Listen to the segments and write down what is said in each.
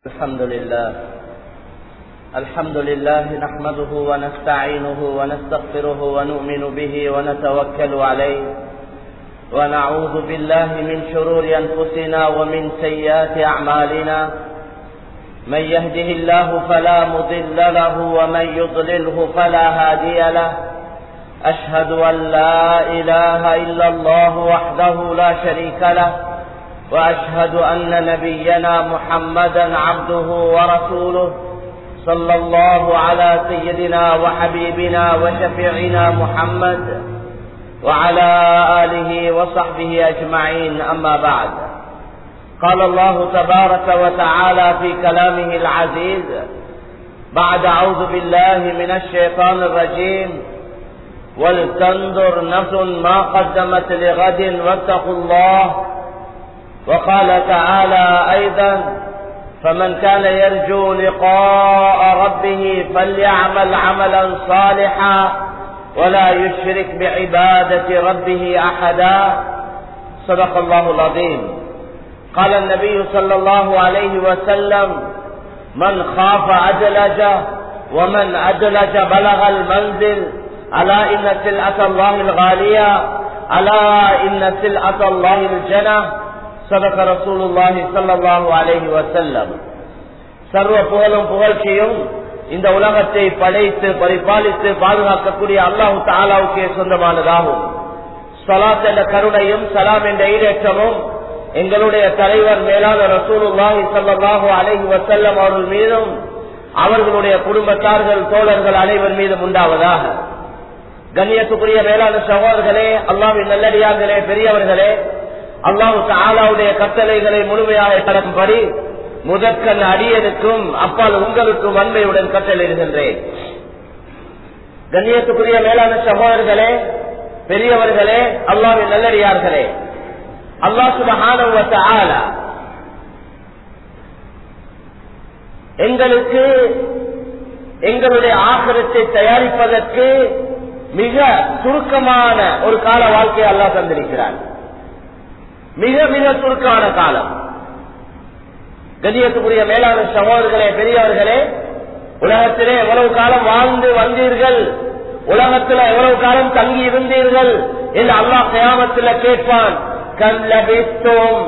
الحمد لله الحمد لله نحمده ونستعينه ونستغفره ونؤمن به ونتوكل عليه ونعوذ بالله من شرور أنفسنا ومن سيئات أعمالنا من يهده الله فلا مضل له ومن يضلله فلا هادي له أشهد أن لا إله إلا الله وحده لا شريك له وأشهد أن نبينا محمدا عبده ورسوله صلى الله على سيدنا وحبيبنا وشفيعنا محمد وعلى آله وصحبه أجمعين أما بعد قال الله تبارك وتعالى في كلامه العزيز بعد أعوذ بالله من الشيطان الرجيم ولتنظر نفس ما قدمت لغد واتقوا الله وقال تعالى أيضا فمن كان يرجو لقاء ربه فليعمل عملا صالحا ولا يشرك بعبادة ربه أحدا صدق الله العظيم قال النبي صلى الله عليه وسلم من خاف أدلج ومن أدلج بلغ المنزل ألا إن سلعة الله الغالية ألا إن سلعة الله الجنة சதக ரசூலுல்லாஹி சல்லாஹூ அலஹி வசல்லம் சர்வ புகழும் புகழ்ச்சியும் இந்த உலகத்தை படைத்து பரிபாலித்து பாதுகாக்கக்கூடிய அல்லாஹு தாலாவுக்கே சொந்தமானதாகும் சலாத் என்ற கருணையும் சலாம் என்ற ஈரேற்றமும் எங்களுடைய தலைவர் மேலான ரசூலுல்லாஹி சல்லாஹூ அலஹி வசல்லம் அவர்கள் மீதும் அவர்களுடைய குடும்பத்தார்கள் தோழர்கள் அனைவர் மீதும் உண்டாவதாக கண்ணியத்துக்குரிய மேலான சகோதரர்களே அல்லாவின் நல்லடியார்களே பெரியவர்களே அல்லாஹு ஆலாவுடைய கட்டளைகளை முழுமையாக கடக்கும்படி முதற்கண் அடியனுக்கும் அப்பால் உங்களுக்கும் அன்பையுடன் கட்டளையிடுகின்றேன் கண்ணியத்துக்குரிய மேலான சகோதரர்களே பெரியவர்களே அல்லாவின் நல்லடியார்களே அல்லாஹ் சுபஹானவத்த ஆலா எங்களுக்கு எங்களுடைய ஆசிரத்தை தயாரிப்பதற்கு மிக சுருக்கமான ஒரு கால வாழ்க்கையை அல்லாஹ் தந்திருக்கிறார் மிக மிக சுருக்கான காலம் கதியத்துக்குரிய மேலான சகோதரர்களே பெரியவர்களே உலகத்திலே எவ்வளவு காலம் வாழ்ந்து வந்தீர்கள் உலகத்தில் எவ்வளவு காலம் தங்கி இருந்தீர்கள் என்று அல்லாஹ் கயாமத்தில் கேட்பான் கல்லபித்தோம்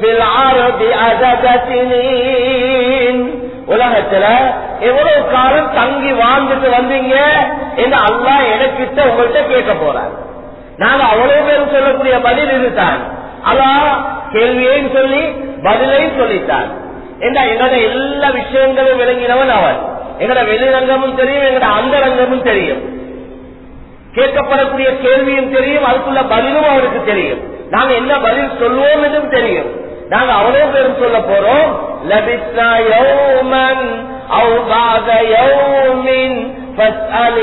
உலகத்துல எவ்வளவு காலம் தங்கி வாழ்ந்துட்டு வந்தீங்க என்று அல்லா எனக்கிட்ட உங்கள்கிட்ட கேட்க போறார் நாங்க அவ்வளவு பேரும் சொல்லக்கூடிய பதில் இதுதான் அல்லா கேள்வியையும் சொல்லி பதிலையும் சொல்லித்தான் என்ன என்னோட எல்லா விஷயங்களும் விளங்கினவன் அவன் எங்கட வெளிரங்கமும் தெரியும் எங்கட அந்தரங்கமும் தெரியும் கேட்கப்படக்கூடிய கேள்வியும் தெரியும் அதுக்குள்ள பதிலும் அவருக்கு தெரியும் நாங்க என்ன பதில் சொல்லுவோம் என்றும் தெரியும் நாங்க அவ்வளவு பேரும் சொல்ல போறோம் லபிஸ்னா யௌமன் أو بعد يوم فاسأل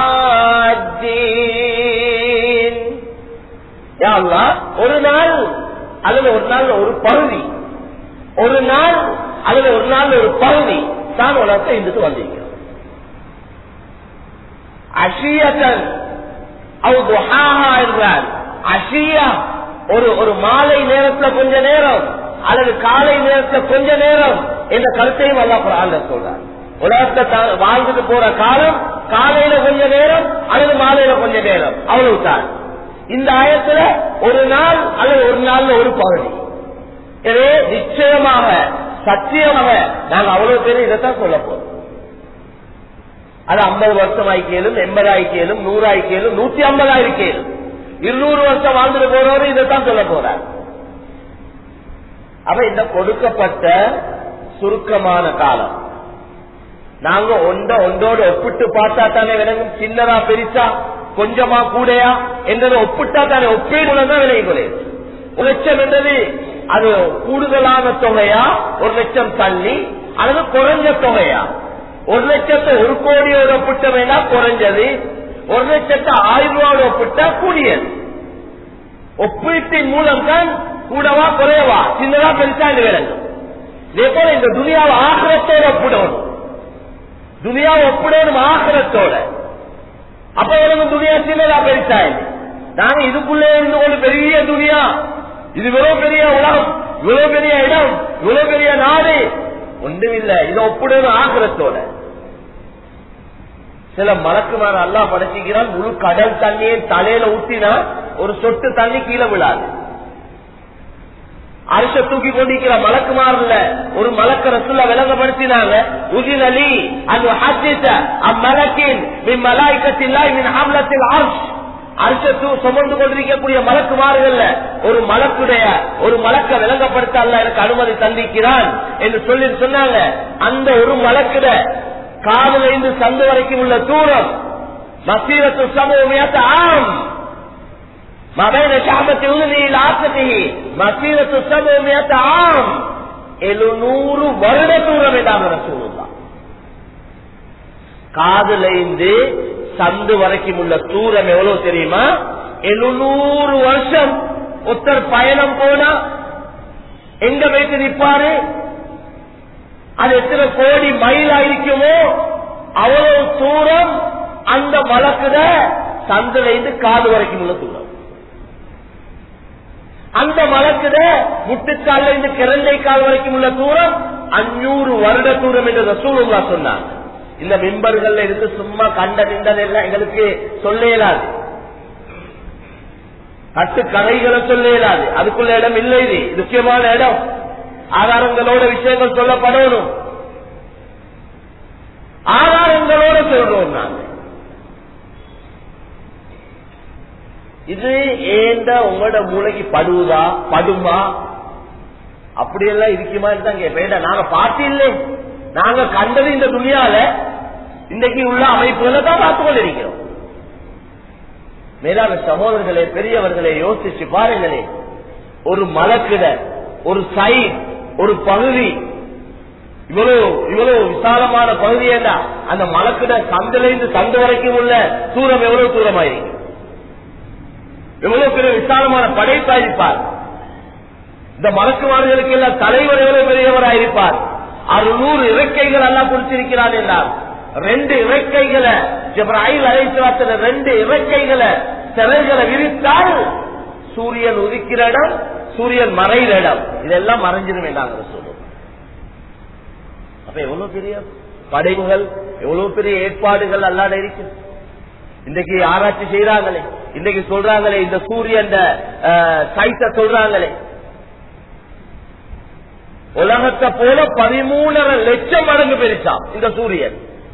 العادين ஒரு நாள் அல்லது ஒரு நாள் ஒரு பகுதி ஒரு நாள் அல்லது ஒரு நாள் ஒரு பகுதி தான் உலகத்தை இருந்துட்டு வந்தீங்க அஷியத்தன் என்றார் அஷியா ஒரு ஒரு மாலை நேரத்துல கொஞ்ச நேரம் அல்லது காலை நேரத்துல கொஞ்ச நேரம் என்ற கருத்தையும் அல்லா குரான் சொல்றார் உலகத்தை வாழ்ந்துட்டு போற காலம் காலையில கொஞ்ச நேரம் அல்லது மாலையில கொஞ்ச நேரம் அவ்வளவுதான் இந்த ஆயத்துல ஒரு நாள் அல்லது ஒரு நாள்ல ஒரு பகுதி எனவே நிச்சயமாக சத்தியமாக நாங்கள் அவ்வளவு பேர் இதைத்தான் சொல்ல போறோம் அது ஐம்பது வருஷம் ஆய்க்கேலும் எண்பது ஆய்க்கேலும் நூறு ஆய்க்கேலும் நூத்தி ஐம்பது ஆயிருக்கேலும் இருநூறு வருஷம் வாழ்ந்துட்டு போறவரு இதைத்தான் சொல்ல போறார் அப்ப இந்த கொடுக்கப்பட்ட சுருக்கமான காலம் நாங்க ஒன்ற ஒன்றோடு ஒப்பிட்டு பார்த்தா தானே விளங்கும் சின்னதா பெருசா கொஞ்சமா கூடையா என்றதை ஒப்பிட்டா தானே ஒப்பீடு தான் விளைவுகளே ஒரு லட்சம் என்றது அது கூடுதலான தொகையா ஒரு லட்சம் தள்ளி அல்லது குறைஞ்ச தொகையா ஒரு லட்சத்தை ஒரு கோடியோட ஒப்பிட்ட வேணா குறைஞ்சது ஒரு லட்சத்தை ஆயிரம் ரூபாயோட ஒப்பிட்டா கூடியது ஒப்பீட்டின் மூலம் தான் கூடவா குறையவா சின்னதா பெருசா விளங்கும் இதே போல இந்த துணியாவை ஆசிரத்தோட ஒப்பிடணும் துணியாவை ஒப்பிடணும் ஆசிரத்தோட அப்ப எனக்கு துணியா சின்னதா பெருசா நாங்க இதுக்குள்ளே இருந்து கொண்டு பெரிய துணியா இது இவ்வளவு பெரிய உலகம் இவ்வளவு பெரிய இடம் இவ்வளவு பெரிய நாடு ஒன்றும் இல்ல இதை ஒப்பிடணும் ஆகிரத்தோட சில மலக்குமார அல்லா படைச்சிக்கிறான் முழு கடல் தண்ணியை தலையில ஊத்தினா ஒரு சொட்டு தண்ணி கீழே விழாது அரிச தூக்கி கொண்டிருக்கிற மலக்குமார்ல ஒரு மலக்க ரசுல்ல விளங்கப்படுத்தினாங்க உதில் அலி அது ஹஜ்ஜித்த அம்மலக்கின் மின் மலாய்க்கத்தில்லாய் மின் ஆம்லத்தில் ஆர்ஷ் அரிசத்து சுமந்து கொண்டிருக்கக்கூடிய மலக்குமாறுகள்ல ஒரு மலக்குடைய ஒரு மலக்க விளங்கப்படுத்த அல்ல எனக்கு அனுமதி தந்திக்கிறான் என்று சொல்லி சொன்னாங்க அந்த ஒரு மலக்குட காதல இருந்து சந்து வரைக்கும் உள்ள தூரம் மசீரத்து சமூகத்தை ஆம் மபைன சாபத்தை உறுதியில் ஆசத்திகி மசீரத்து சமூகத்தை ஆம் எழுநூறு வருட தூரம் என்றாங்க ரசூலுல்லாஹ் காதுல இருந்து சந்து வரைக்கும் உள்ள தூரம் எவ்வளவு தெரியுமா எழுநூறு வருஷம் ஒருத்தர் பயணம் போனா எங்க வைத்து நிற்பாரு அது எத்தனை கோடி மைல் ஆயிருக்குமோ அவ்வளவு தூரம் அந்த மலக்குத சந்துல இருந்து காது வரைக்கும் உள்ள தூரம் அந்த மலக்குத முட்டுக்கால இருந்து கிரண்டை கால் வரைக்கும் உள்ள தூரம் அஞ்சூறு வருட தூரம் என்று ரசூலுல்லா சொன்னாங்க இந்த மெம்பர்கள்ல இருந்து சும்மா கண்ட நின்றதெல்லாம் எங்களுக்கு சொல்ல இயலாது கட்டு கதைகளை சொல்ல இயலாது அதுக்குள்ள இடம் இல்லை இது இது முக்கியமான இடம் ஆதாரங்களோட விஷயங்கள் சொல்லப்படணும் ஆதாரங்களோட சொல்றோம் நாங்க இது ஏண்ட உங்களோட மூளைக்கு படுவதா படுமா அப்படியெல்லாம் இருக்குமா தான் கேட்பேன் நாங்க பார்த்து இல்லை நாங்க கண்டது இந்த துணியால இன்றைக்கு உள்ள அமைப்புகளை தான் பார்த்து கொண்டிருக்கிறோம் மேலான சகோதரர்களே பெரியவர்களே யோசிச்சு பாருங்களே ஒரு மலக்கிட ஒரு சைட் ஒரு பகுதி இவ்வளவு இவ்வளவு விசாலமான பகுதி ஏண்டா அந்த மலக்கிட சந்திலிருந்து சந்து வரைக்கும் உள்ள தூரம் எவ்வளவு தூரமாயிருக்கு எவ்வளவு பெரிய விசாலமான படைப்பாயிருப்பார் இந்த மலக்குமார்களுக்கு எல்லாம் தலைவர் எவ்வளவு பெரியவராயிருப்பார் அறுநூறு இறக்கைகள் எல்லாம் குறிச்சிருக்கிறான் என்றார் ரெண்டு இறக்கைகளை ஜிப்ராஹிம் அலைசலாத்துல ரெண்டு இறக்கைகளை சிறைகளை விரித்தால் சூரியன் உதிக்கிற இடம் சூரியன் மறைகிற இடம் இதெல்லாம் மறைஞ்சிடும் வேண்டாங்க சொல்லுவோம் அப்ப எவ்வளவு பெரிய படைப்புகள் எவ்வளவு பெரிய ஏற்பாடுகள் அல்லாத இருக்கு இன்றைக்கு ஆராய்ச்சி செய்யறாங்களே இன்றைக்கு சொல்றாங்களே இந்த சூரியன் சைத்த சொல்றாங்களே உலகத்தை போல பதிமூணரை லட்சம் மடங்கு பெருசாம் இந்த சூரியன்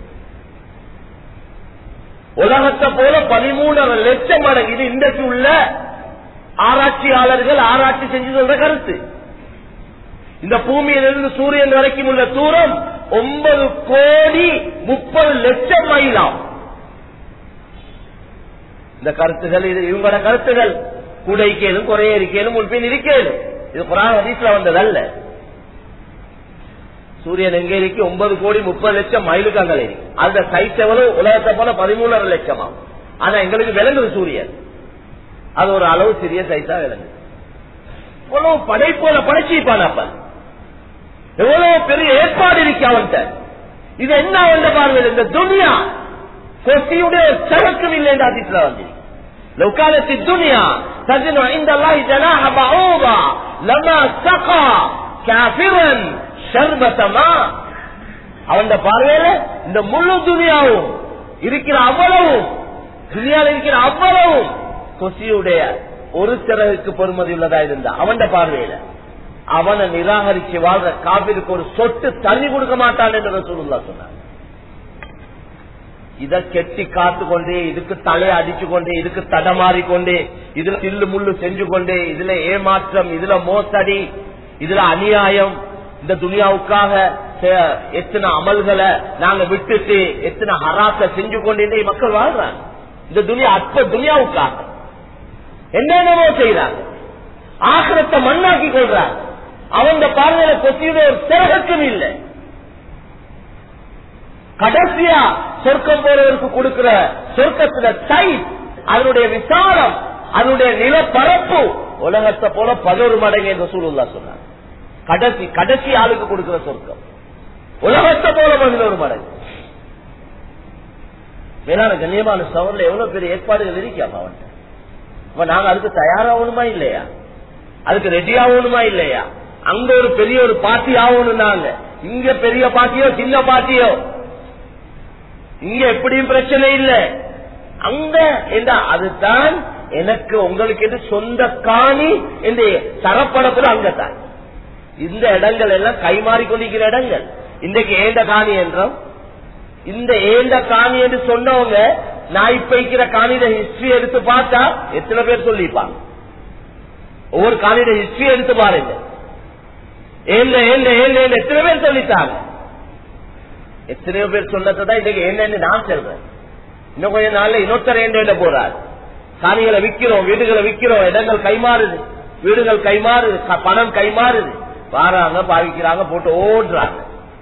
உலகத்தை போல பதிமூணரை லட்சம் மடங்கு இது இன்றைக்கு உள்ள ஆராய்ச்சியாளர்கள் ஆராய்ச்சி செஞ்சு சொல்ற கருத்து இந்த பூமியிலிருந்து சூரியன் வரைக்கும் உள்ள தூரம் ஒன்பது கோடி முப்பது லட்சம் மைலாம் இந்த கருத்துகள் இது இவங்களோட கருத்துகள் குடைக்கேலும் குறைய இருக்கேலும் முன்பின் இருக்கேலும் இது குரான் ஹதீஸ்ல வந்ததல்ல சூரியன் எங்க இருக்கு ஒன்பது கோடி முப்பது லட்சம் மைலுக்கு அங்கே இருக்கு அந்த சைஸ் எவ்வளவு உலகத்தை போல பதிமூணரை லட்சமா ஆனா எங்களுக்கு விளங்குது சூரியன் அது ஒரு அளவு சிறிய சைஸா விளங்குது இவ்வளவு படைப்போல படைச்சிப்பான் அப்ப எவ்வளவு பெரிய ஏற்பாடு இருக்கு அவன்கிட்ட இது என்ன அவன் பாருங்க இந்த துனியா கொசியுடைய சரக்கும் இல்லை என்று அதிசல வந்து لو كانت الدنيا تزن عند الله جناح بعوضة لما سقى كافرا ஷர்பத்தமா அவன் பார்வையில இந்த முழு துணியாவும் இருக்கிற அவ்வளவும் துணியாவில் இருக்கிற அவ்வளவும் கொசியுடைய ஒரு சிறகுக்கு பொறுமதி உள்ளதா இருந்தா அவன் பார்வையில அவனை நிராகரிச்சு வாழ்ற காவிற்கு ஒரு சொட்டு தண்ணி கொடுக்க மாட்டான் என்று சொல்லுங்களா சொன்னான் இத கெட்டி காத்து கொண்டே இதுக்கு தலை அடிச்சு கொண்டே இதுக்கு தடமாறி கொண்டே இதுல தில்லு முள்ளு செஞ்சு கொண்டே இதுல ஏமாற்றம் இதுல மோசடி இதுல அநியாயம் இந்த துனியாவுக்காக எத்தனை அமல்களை நாங்க விட்டுட்டு எத்தனை ஹராத்த செஞ்சு கொண்டு மக்கள் வாழ்றாங்க இந்த துனியா அற்ப துனியாவுக்காக என்னென்னமோ செய்யறாங்க ஆசிரத்தை மண்ணாக்கி கொள்றாங்க அவங்க பார்வையில கொத்தியுடைய ஒரு சிறகக்கும் இல்லை கடைசியா சொர்க்கம் போறவருக்கு கொடுக்கிற சொர்க்கத்துல சைஸ் அதனுடைய விசாரம் அதனுடைய நிலப்பரப்பு உலகத்தை போல பதினொரு மடங்கு என்று சூழல்லா சொன்னார் கடைசி கடைசி ஆளுக்கு கொடுக்கிற சொர்க்கம் உலகத்தை போல பதினோரு மடங்கு மேலான கண்ணியமான சவர்ல எவ்வளவு பெரிய ஏற்பாடுகள் இருக்காம அவன் அப்ப நாங்க அதுக்கு தயாராகணுமா இல்லையா அதுக்கு ரெடி ஆகணுமா இல்லையா அங்க ஒரு பெரிய ஒரு பார்ட்டி ஆகணும் நாங்க இங்க பெரிய பாட்டியோ சின்ன பாட்டியோ இங்க எப்படியும் பிரச்சனை இல்லை அங்க என்ன அதுதான் எனக்கு உங்களுக்கு எது சொந்த காணி என்று தரப்படத்துல அங்கத்தான் இந்த இடங்கள் எல்லாம் கைமாறி கொண்டிருக்கிற இடங்கள் இன்றைக்கு ஏண்ட காணி என்றோம் இந்த ஏண்ட காணி என்று சொன்னவங்க நான் இப்ப இருக்கிற காணியில ஹிஸ்டரி எடுத்து பார்த்தா எத்தனை பேர் சொல்லிப்பாங்க ஒவ்வொரு காணியில ஹிஸ்டரி எடுத்து பாருங்க ஏண்ட ஏண்ட ஏண்ட ஏண்ட எத்தனை பேர் சொல்லிட்டாங்க எத்தனையோ பேர் சொன்னதான் இன்னைக்கு என்னன்னு நான் சொல்றேன் இன்னும் கொஞ்ச நாள்ல இன்னொருத்தர் ஏண்ட போறார் காணிகளை விக்கிறோம் வீடுகளை விக்கிறோம் இடங்கள் கைமாறுது வீடுகள் கைமாறுது க- பணம் கைமாறுது வாராங்க பாவிக்கிறாங்க போட்டு ஓடுறாங்க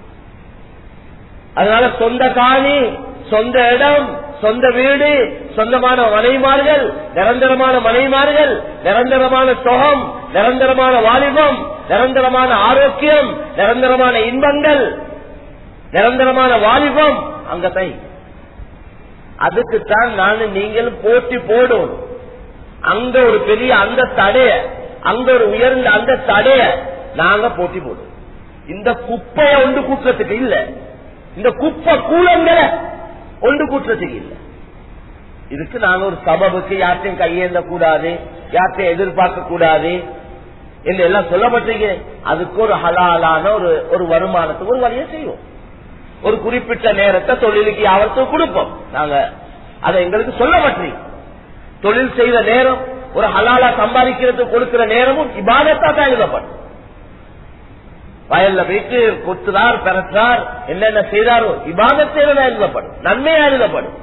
அதனால சொந்த காணி சொந்த இடம் சொந்த வீடு சொந்தமான மனைமார்கள் நிரந்தரமான மனைமார்கள் நிரந்தரமான சுகம் நிரந்தரமான வாலிபம் நிரந்தரமான ஆரோக்கியம் நிரந்தரமான இன்பங்கள் நிரந்தரமான வாலிபம் அங்கதான் அதுக்குத்தான் நானும் நீங்களும் போட்டி போடும் அங்க ஒரு பெரிய அந்த தடைய அங்க ஒரு உயர்ந்த அந்த தடைய நாங்க போட்டி போடுவோம் இந்த குப்பைய ஒன்று கூட்டுறதுக்கு இல்ல இந்த குப்பை கூலங்களை ஒன்று கூட்டுறதுக்கு இல்ல இதுக்கு நாங்க ஒரு சபபுக்கு யார்ட்டையும் கையேந்த கூடாது யார்ட்டையும் எதிர்பார்க்க கூடாது என்று எல்லாம் சொல்லப்பட்டீங்க அதுக்கு ஒரு ஹலாலான ஒரு ஒரு வருமானத்துக்கு ஒரு வழியை செய்வோம் ஒரு குறிப்பிட்ட நேரத்தை தொழிலுக்கு யாவத்துக்கு கொடுப்போம் நாங்க அதை எங்களுக்கு சொல்லப்பட்டீங்க தொழில் செய்த நேரம் ஒரு ஹலாலா சம்பாதிக்கிறதுக்கு கொடுக்கிற நேரமும் இபாதத்தா தான் எழுதப்படும் வயல்ல போயிட்டு கொத்துறார் பெறத்தார் என்னென்ன செய்தாரோ இபாதத்தேல தான் எழுதப்படும் நன்மையா எழுதப்படும்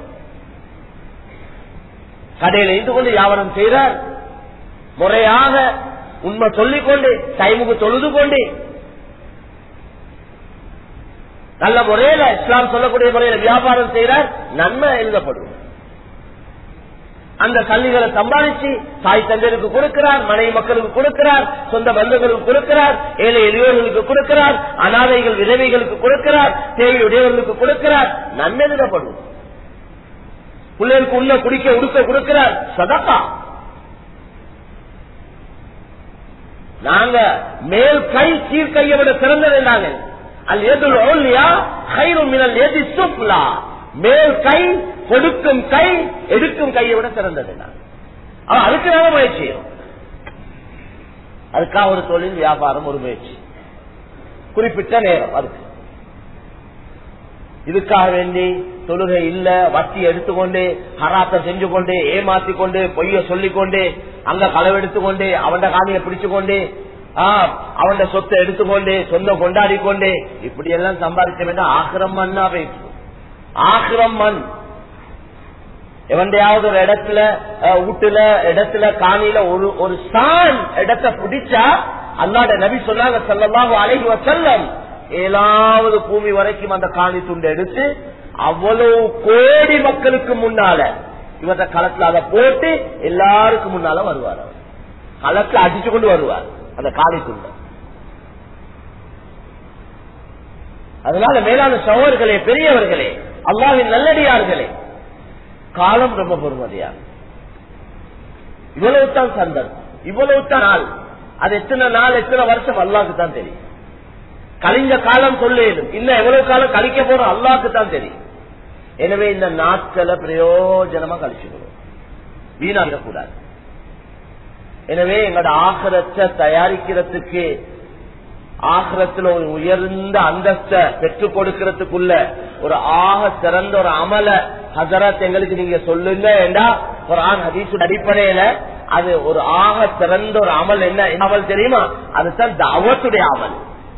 கடையில இருந்து கொண்டு வியாபாரம் செய்தார் முறையாக உண்மை சொல்லிக் கொண்டு டைமுக்கு தொழுது கொண்டு நல்ல முறையில இஸ்லாம் சொல்லக்கூடிய முறையில வியாபாரம் செய்கிறார் நன்மை எழுதப்படும் அந்த கல்விகளை சம்பாதிச்சு தாய் தந்தையருக்கு கொடுக்கிறார் மனைவி மக்களுக்கு கொடுக்கிறார் சொந்த பந்தங்களுக்கு கொடுக்கிறார் ஏழை எளியோர்களுக்கு கொடுக்கிறார் அனாதைகள் விதவைகளுக்கு கொடுக்கிறார் தேவையுடையவர்களுக்கு கொடுக்கிறார் நன்மை எழுதப்படும் பிள்ளைகளுக்கு உள்ள குடிக்க உடுக்க கொடுக்கிறார் சதக்கா நாங்க மேல் கை கீழ் கையை விட சிறந்தது நாங்கள் அல் எதுல் ஓல்லியா கயிறு மினல் எதி சுப்லா மேல் கை கொடுக்கும் கை எடுக்கும் கையை விட சிறந்தது நான் ஆனா அதுக்கு நாம முயற்சி செய்யணும் அதுக்காக ஒரு தொழில் வியாபாரம் ஒரு முயற்சி குறிப்பிட்ட நேரம் அதுக்கு இதுக்காக வேண்டி தொழுகை இல்ல வட்டி எடுத்துக்கொண்டு ஹராத்தை செஞ்சு கொண்டு ஏமாத்தி கொண்டு பொய்ய சொல்லிக்கொண்டு அங்க களவெடுத்துக்கொண்டு அவன் காணியை பிடிச்சு கொண்டு அவன் சொத்தை எடுத்துக்கொண்டு சொந்தம் கொண்டாடி கொண்டு இப்படி எல்லாம் சம்பாதிக்க வேண்டாம் ஆக்கிரம் மண்ணா போயிட்டு ஆக்கிரம் மண் எவண்டையாவது ஒரு இடத்துல அஹ், வீட்டுல இடத்துல காணியில ஒரு ஒரு சான் இடத்தை பிடிச்சா அல்லாட நபி சொன்னாங்க செல்லமாக அழகி செல்லம் ஏழாவது பூமி வரைக்கும் அந்த காணி துண்டு எடுத்து அவ்வளவு கோடி மக்களுக்கு முன்னால இவர களத்துல அதை போட்டு எல்லாருக்கும் முன்னால வருவார் அவர் களத்துல அடிச்சு கொண்டு வருவார் அந்த காணி துண்டை அதனால மேலான சகோதரர்களே பெரியவர்களே அல்லாவின் நல்லடியார்களே காலம் ரொம்ப பொறுமதியா இவ்வளவு தான் சந்தர்ப்பம் இவ்வளவு தான் நாள் அது எத்தனை நாள் எத்தனை வருஷம் அல்லாக்கு தான் தெரியும் கழிஞ்ச காலம் சொல்லேடும் இன்னும் எவ்வளவு காலம் கழிக்க போறோம் அல்லாக்கு தான் தெரியும் எனவே இந்த நாட்களை பிரயோஜனமா கழிச்சுக்கணும் வீணாகக்கூடாது எனவே எங்களோட ஆகரத்தை தயாரிக்கிறதுக்கு ஆகரத்துல ஒரு உயர்ந்த அந்தஸ்த பெற்றுக் கொடுக்கிறதுக்குள்ள ஒரு ஆக சிறந்த ஒரு அமல ஹசரத் எங்களுக்கு நீங்க சொல்லுங்க ஏண்டா குரான் ஹதீஸ் அடிப்படையில அது ஒரு ஆக சிறந்த ஒரு அமல் என்ன என்ன அமல் தெரியுமா அதுதான் தாவத்துடைய அமல்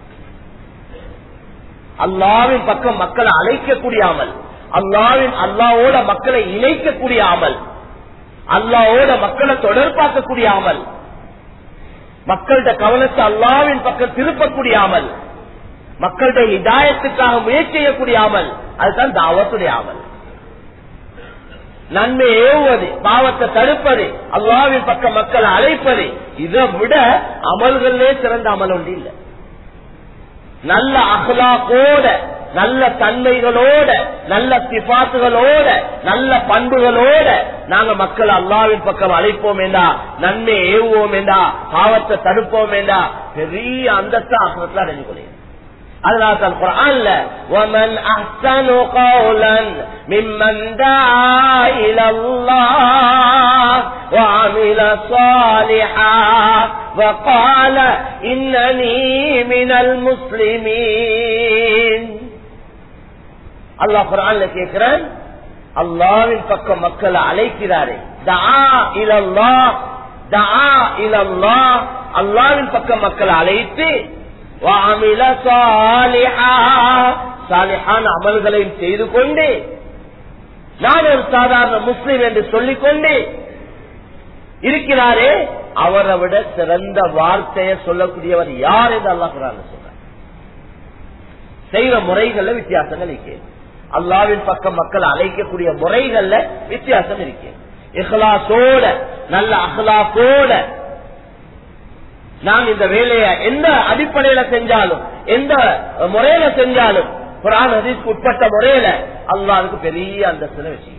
அல்லாவின் பக்கம் மக்களை அழைக்கக்கூடிய அமல் அல்லாவின் அல்லாவோட மக்களை இணைக்கக்கூடிய அமல் அல்லாவோட மக்களை தொடர்பாக்கக்கூடிய அமல் மக்கள்கிட்ட கவனத்தை அல்லாவின் பக்கம் திருப்பக்கூடிய அமல் மக்களுடைய இதாயத்துக்காக முயற்சி செய்யக்கூடிய அமல் அதுதான் தாவத்துடைய அமல் நன்மை ஏவுவது பாவத்தை தடுப்பது அல்லாவின் பக்கம் மக்களை அழைப்பது இதை விட அமல்களே சிறந்த அமல் ஒன்று இல்லை நல்ல அகலாக்கோட நல்ல தன்மைகளோட நல்ல சிபாத்துகளோட நல்ல பண்புகளோட நாங்க மக்கள் அல்லாவின் பக்கம் அழைப்போம் என்றா நன்மை ஏவுவோம் என்றா பாவத்தை தடுப்போம் என்றா பெரிய அந்தஸ்து ஆசிரத்தில் அடைஞ்சு கொள்ளும் அதனால தான் குரான்ல ومن احسن قولا ممن دعا الى الله وعمل صالحا وقال انني من المسلمين அல்லாஹ் குரான்ல கேட்கிறான் அல்லாவின் பக்கம் மக்களை அழைக்கிறாரே தஆ இலல்லாஹ் தஆ இலல்லாஹ் அல்லாவின் பக்கம் மக்களை அழைத்து وعمل صالحا சாலிஹான அமல்களையும் செய்து கொண்டு நான் ஒரு சாதாரண முஸ்லிம் என்று சொல்லிக் கொண்டு இருக்கிறாரே அவரை விட சிறந்த வார்த்தையை சொல்லக்கூடியவர் யார் என்று அல்லாஹ் குரான் சொல்றார் செய்கிற முறைகள்ல வித்தியாசங்கள் இருக்கு அல்லாவின் பக்கம் மக்கள் அழைக்கக்கூடிய முறைகள்ல வித்தியாசம் இருக்கு இஹ்லாசோட நல்ல அஹ்லாசோட நாம் இந்த வேலையை எந்த அடிப்படையில செஞ்சாலும் எந்த முறையில செஞ்சாலும் குரான் ஹதீஸ்க்கு உட்பட்ட முறையில அல்லாவுக்கு பெரிய அந்தஸ்துல வச்சுக்க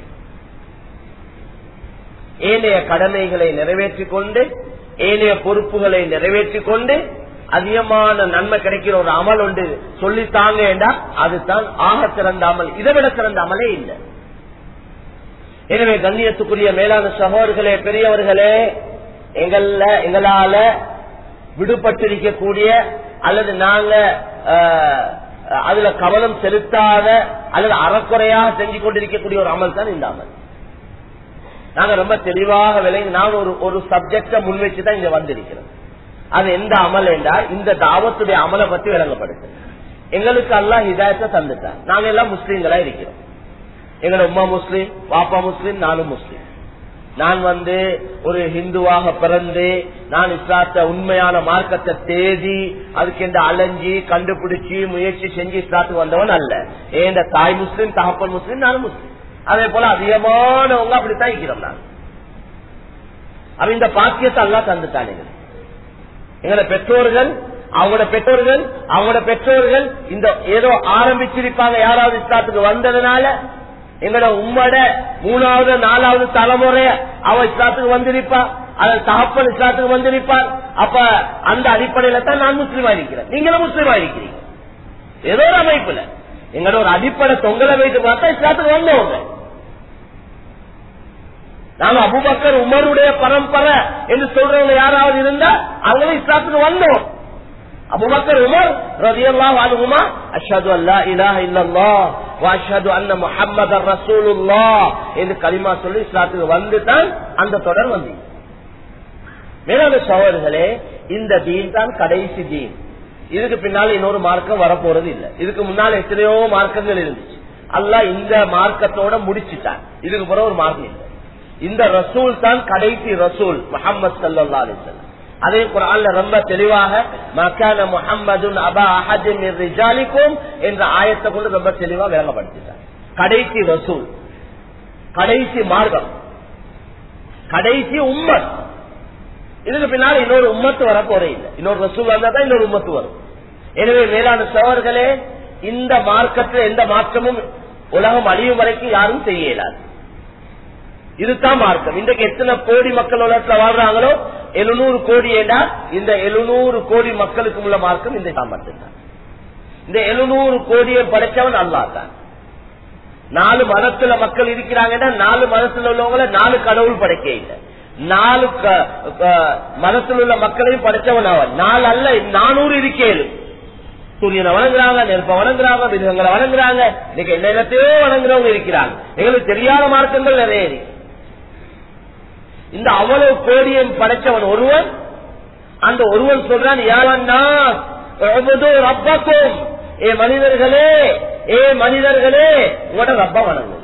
ஏனைய கடமைகளை நிறைவேற்றிக் கொண்டு ஏனைய பொறுப்புகளை நிறைவேற்றிக் கொண்டு அதிகமான நன்மை கிடைக்கிற ஒரு அமல் உண்டு சொல்லித்தாங்க என்றால் அதுதான் ஆக சிறந்த அமல் இதை விட சிறந்த அமலே இல்லை எனவே கண்ணியத்துக்குரிய மேலான சகோதர்களே பெரியவர்களே எங்கள எங்களால விடுபட்டிருக்கக்கூடிய அல்லது நாங்க அஹ், அதுல கவனம் செலுத்தாத அல்லது அறக்குறையாக செஞ்சு கொண்டிருக்கக்கூடிய ஒரு அமல் தான் இந்த அமல் நாங்க ரொம்ப தெளிவாக விளங்கி நான் ஒரு ஒரு சப்ஜெக்ட முன்வச்சு தான் இங்க வந்திருக்கிறோம் அது எந்த அமல் என்றால் இந்த தாவத்துடைய அமலை பத்தி விளங்கப்படுது எங்களுக்கு அல்லாஹ் ஹிதாயத்தை தந்துட்டார் நாங்க எல்லாம் முஸ்லீம்களா இருக்கிறோம் எங்களோட உமா முஸ்லீம் பாப்பா முஸ்லீம் நானும் முஸ்லீம் நான் வந்து ஒரு ஹிந்துவாக பிறந்து நான் இஸ்லாத்த உண்மையான மார்க்கத்தை தேடி அதுக்கு அலைஞ்சி கண்டுபிடிச்சு முயற்சி செஞ்சு இஸ்லாத்துக்கு வந்தவன் அல்ல ஏன் தாய் முஸ்லீம் தகப்பன் முஸ்லீம் நானும் முஸ்லீம் அதே போல அதிகமானவங்க அப்படித்தான் இருக்கிறோம் நான் அவ இந்த பாக்கியத்தை எல்லாம் தந்துட்டானுங்க எங்களோட பெற்றோர்கள் அவங்களோட பெற்றோர்கள் அவங்களோட பெற்றோர்கள் இந்த ஏதோ ஆரம்பிச்சிருப்பாங்க யாராவது இஸ்லாத்துக்கு வந்ததுனால எங்களோட உம்மட மூணாவது நாலாவது தலைமுறை அவ இஸ்லாத்துக்கு வந்திருப்பா அதன் தகப்பன் இஸ்லாத்துக்கு வந்திருப்பார் அப்ப அந்த அடிப்படையில தான் நான் முஸ்லீமா இருக்கிறேன் நீங்களும் முஸ்லீமா இருக்கிறீங்க ஏதோ ஒரு அமைப்புல எங்களோட ஒரு அடிப்படை தொங்கலை வைத்து பார்த்தா இஸ்லாத்துக்கு வந்தவங்க நாம அபுபக்கர் உமருடைய பரம்பரை என்று சொல்றவங்க யாராவது இருந்தா அவங்களும் இஸ்லாத்துக்கு வந்தோம் அபுபக்கர் உமர் ரதியல்லாஹு அன்ஹுமா அஷ்ஹது அல்லா இலாஹ இல்லல்லாஹ் வ அஷ்ஹது அன்ன முஹம்மதர் ரசூலுல்லாஹ் என்று கலிமா சொல்லி இஸ்லாத்துக்கு வந்து தான் அந்த தொடர் வந்தீங்க மேலான சகோதரர்களே இந்த தீன் தான் கடைசி தீன் இதுக்கு பின்னால இன்னொரு மார்க்கம் வரப்போறது இல்ல இதுக்கு முன்னால எத்தனையோ மார்க்கங்கள் இருந்துச்சு அல்லாஹ் இந்த மார்க்கத்தோட முடிச்சுட்டான் இதுக்கு பிறகு ஒரு மார்க்கம் இல்லை இந்த ரசூல் தான் கடைசி ரசூல் முகமது சல்லா அலிசல்லாம் அதே குரான்ல ரொம்ப தெளிவாக மக்கான முகம்மதுன் அபா அஹதின் ரிஜாலிக்கும் என்ற ஆயத்தை கொண்டு ரொம்ப தெளிவா விளங்கப்படுத்திட்டார் கடைசி ரசூல் கடைசி மார்க்கம் கடைசி உம்மத் இதுக்கு பின்னால் இன்னொரு உம்மத்து வர போறே இல்லை இன்னொரு ரசூல் வந்தா தான் இன்னொரு உம்மத்து வரும் எனவே மேலான சோழர்களே இந்த மார்க்கத்தில் எந்த மாற்றமும் உலகம் அழியும் வரைக்கும் யாரும் செய்ய இயலாது இதுதான் மார்க்கம் இன்றைக்கு எத்தனை கோடி மக்கள் உலகத்துல வாழ்றாங்களோ எழுநூறு கோடி ஏண்டா இந்த எழுநூறு கோடி மக்களுக்கு உள்ள மார்க்கம் இந்த சாமர்த்தியம் தான் இந்த எழுநூறு கோடியை படைச்சவன் அல்லா தான் நாலு மதத்துல மக்கள் இருக்கிறாங்கன்னா நாலு மதத்துல உள்ளவங்கள நாலு கடவுள் படைக்க இல்லை நாலு க- க- மதத்தில் உள்ள மக்களையும் படைச்சவன் அவன் நாலு அல்ல நானூறு இருக்கேன் சூரியனை வணங்குறாங்க நெருப்பை வணங்குறாங்க மிருகங்களை வணங்குறாங்க இன்னைக்கு எல்லா இடத்தையோ வணங்குறவங்க இருக்கிறாங்க எங்களுக்கு தெரியாத மார்க்கங்கள் நிறைய இருக்கு இந்த அவ்வளவு கோடியும் படைச்சவன் ஒருவன் அந்த ஒருவன் சொல்றான் யாரன்னா ரப்பக்கும் ஏ மனிதர்களே ஏ மனிதர்களே உங்களோட ரப்ப வணங்குங்க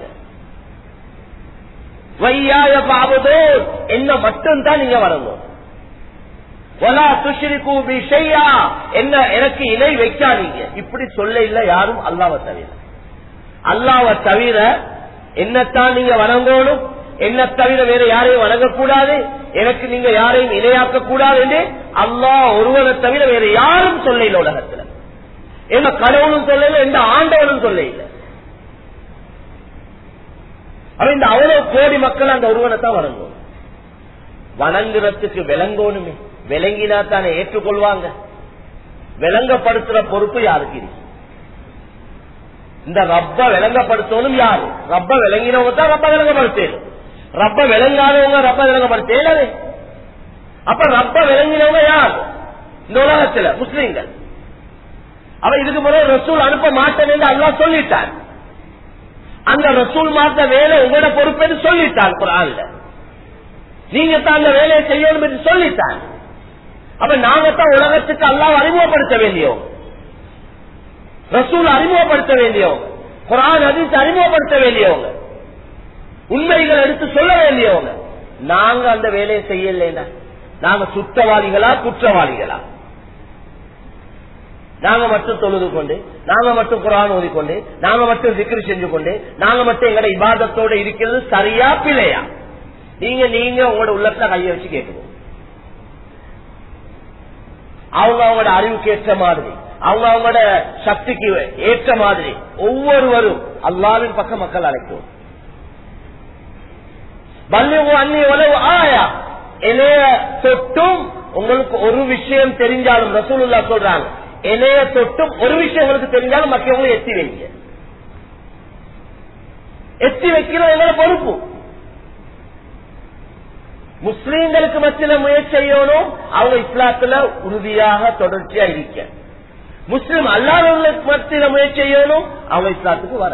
வையாய பாபதோ என்ன மட்டும்தான் நீங்க வணங்கும் ஒலா துஷ்ரிகு பிஷையா என்ன எனக்கு இணை வைக்காதீங்க இப்படி சொல்ல இல்ல யாரும் அல்லாவை தவிர அல்லாவை தவிர என்னத்தான் நீங்க வணங்கணும் என்ன தவிர வேற யாரையும் வணங்கக்கூடாது எனக்கு நீங்க யாரையும் இணையாக்க கூடாது என்று அல்லாஹ் ஒருவனை தவிர வேற யாரும் சொல்ல இல்லை உலகத்துல எந்த கடவுளும் சொல்லல எந்த ஆண்டவனும் சொல்ல இல்லை அவன் இந்த அவ்வளவு கோடி மக்கள் அந்த ஒருவனை தான் வணங்கும் வணங்குறதுக்கு விளங்கணுமே விளங்கினா தானே ஏற்றுக்கொள்வாங்க விளங்கப்படுத்துற பொறுப்பு யாருக்கு இருக்கு இந்த ரப்ப விளங்கப்படுத்தணும் யாரு ரப்ப விளங்கினவங்க தான் ரப்ப விளங்கப்படுத்தணும் ரப்ப விளங்காதவங்க ரப்ப விளங்கப்படுத்தே அப்ப ரப்ப விளங்கினவங்க யார் இந்த உலகத்துல முஸ்லீம்கள் அவ இதுக்கு முதல்ல ரசூல் அனுப்ப மாட்டேன் என்று அல்லா சொல்லிட்டான் அந்த ரசூல் மாத்த வேலை உங்களோட பொறுப்பு சொல்லிட்டான் குரான்ல நீங்க தான் அந்த வேலையை செய்யணும் என்று சொல்லிட்டான் அப்ப நாங்க தான் உலகத்துக்கு அல்லாஹ் அறிமுகப்படுத்த வேண்டியவங்க ரசூல் அறிமுகப்படுத்த வேண்டியவங்க குரான் அதிர்த்து அறிமுகப்படுத்த வேண்டியவங்க உண்மைகள் எடுத்து சொல்ல வேண்டியவங்க நாங்க அந்த வேலையை செய்யலைன்னா நாங்க சுத்தவாளிகளா குற்றவாளிகளா நாங்க மட்டும் தொழுது கொண்டு நாங்க மட்டும் குரான் ஓதிக்கொண்டு நாங்க மட்டும் திக்ரு செஞ்சு கொண்டு நாங்க மட்டும் எங்கட இபாதத்தோட இருக்கிறது சரியா பிழையா நீங்க நீங்க உங்களோட உள்ளத்துல கைய வச்சு கேட்கணும் அவங்க அவங்களோட அறிவுக்கு ஏற்ற மாதிரி அவங்க அவங்களோட சக்திக்கு ஏற்ற மாதிரி ஒவ்வொருவரும் அல்லாவின் பக்கம் மக்கள் அழைக்கும் பல்லிவு அன்னி உலவு ஆயா இணைய தொட்டும் உங்களுக்கு ஒரு விஷயம் தெரிஞ்சாலும் ரசூலுல்லா சொல்றாங்க இணைய தொட்டும் ஒரு விஷயம் உங்களுக்கு தெரிஞ்சாலும் மற்றவங்களும் எத்தி வைங்க எத்தி வைக்கிறது எங்களோட பொறுப்பு முஸ்லீம்களுக்கு மத்தியில முயற்சி செய்யணும் அவங்க இஸ்லாத்துல உறுதியாக தொடர்ச்சியா இருக்க முஸ்லிம் அல்லாதவங்களுக்கு மத்தியில முயற்சி செய்யணும் அவங்க இஸ்லாத்துக்கு வர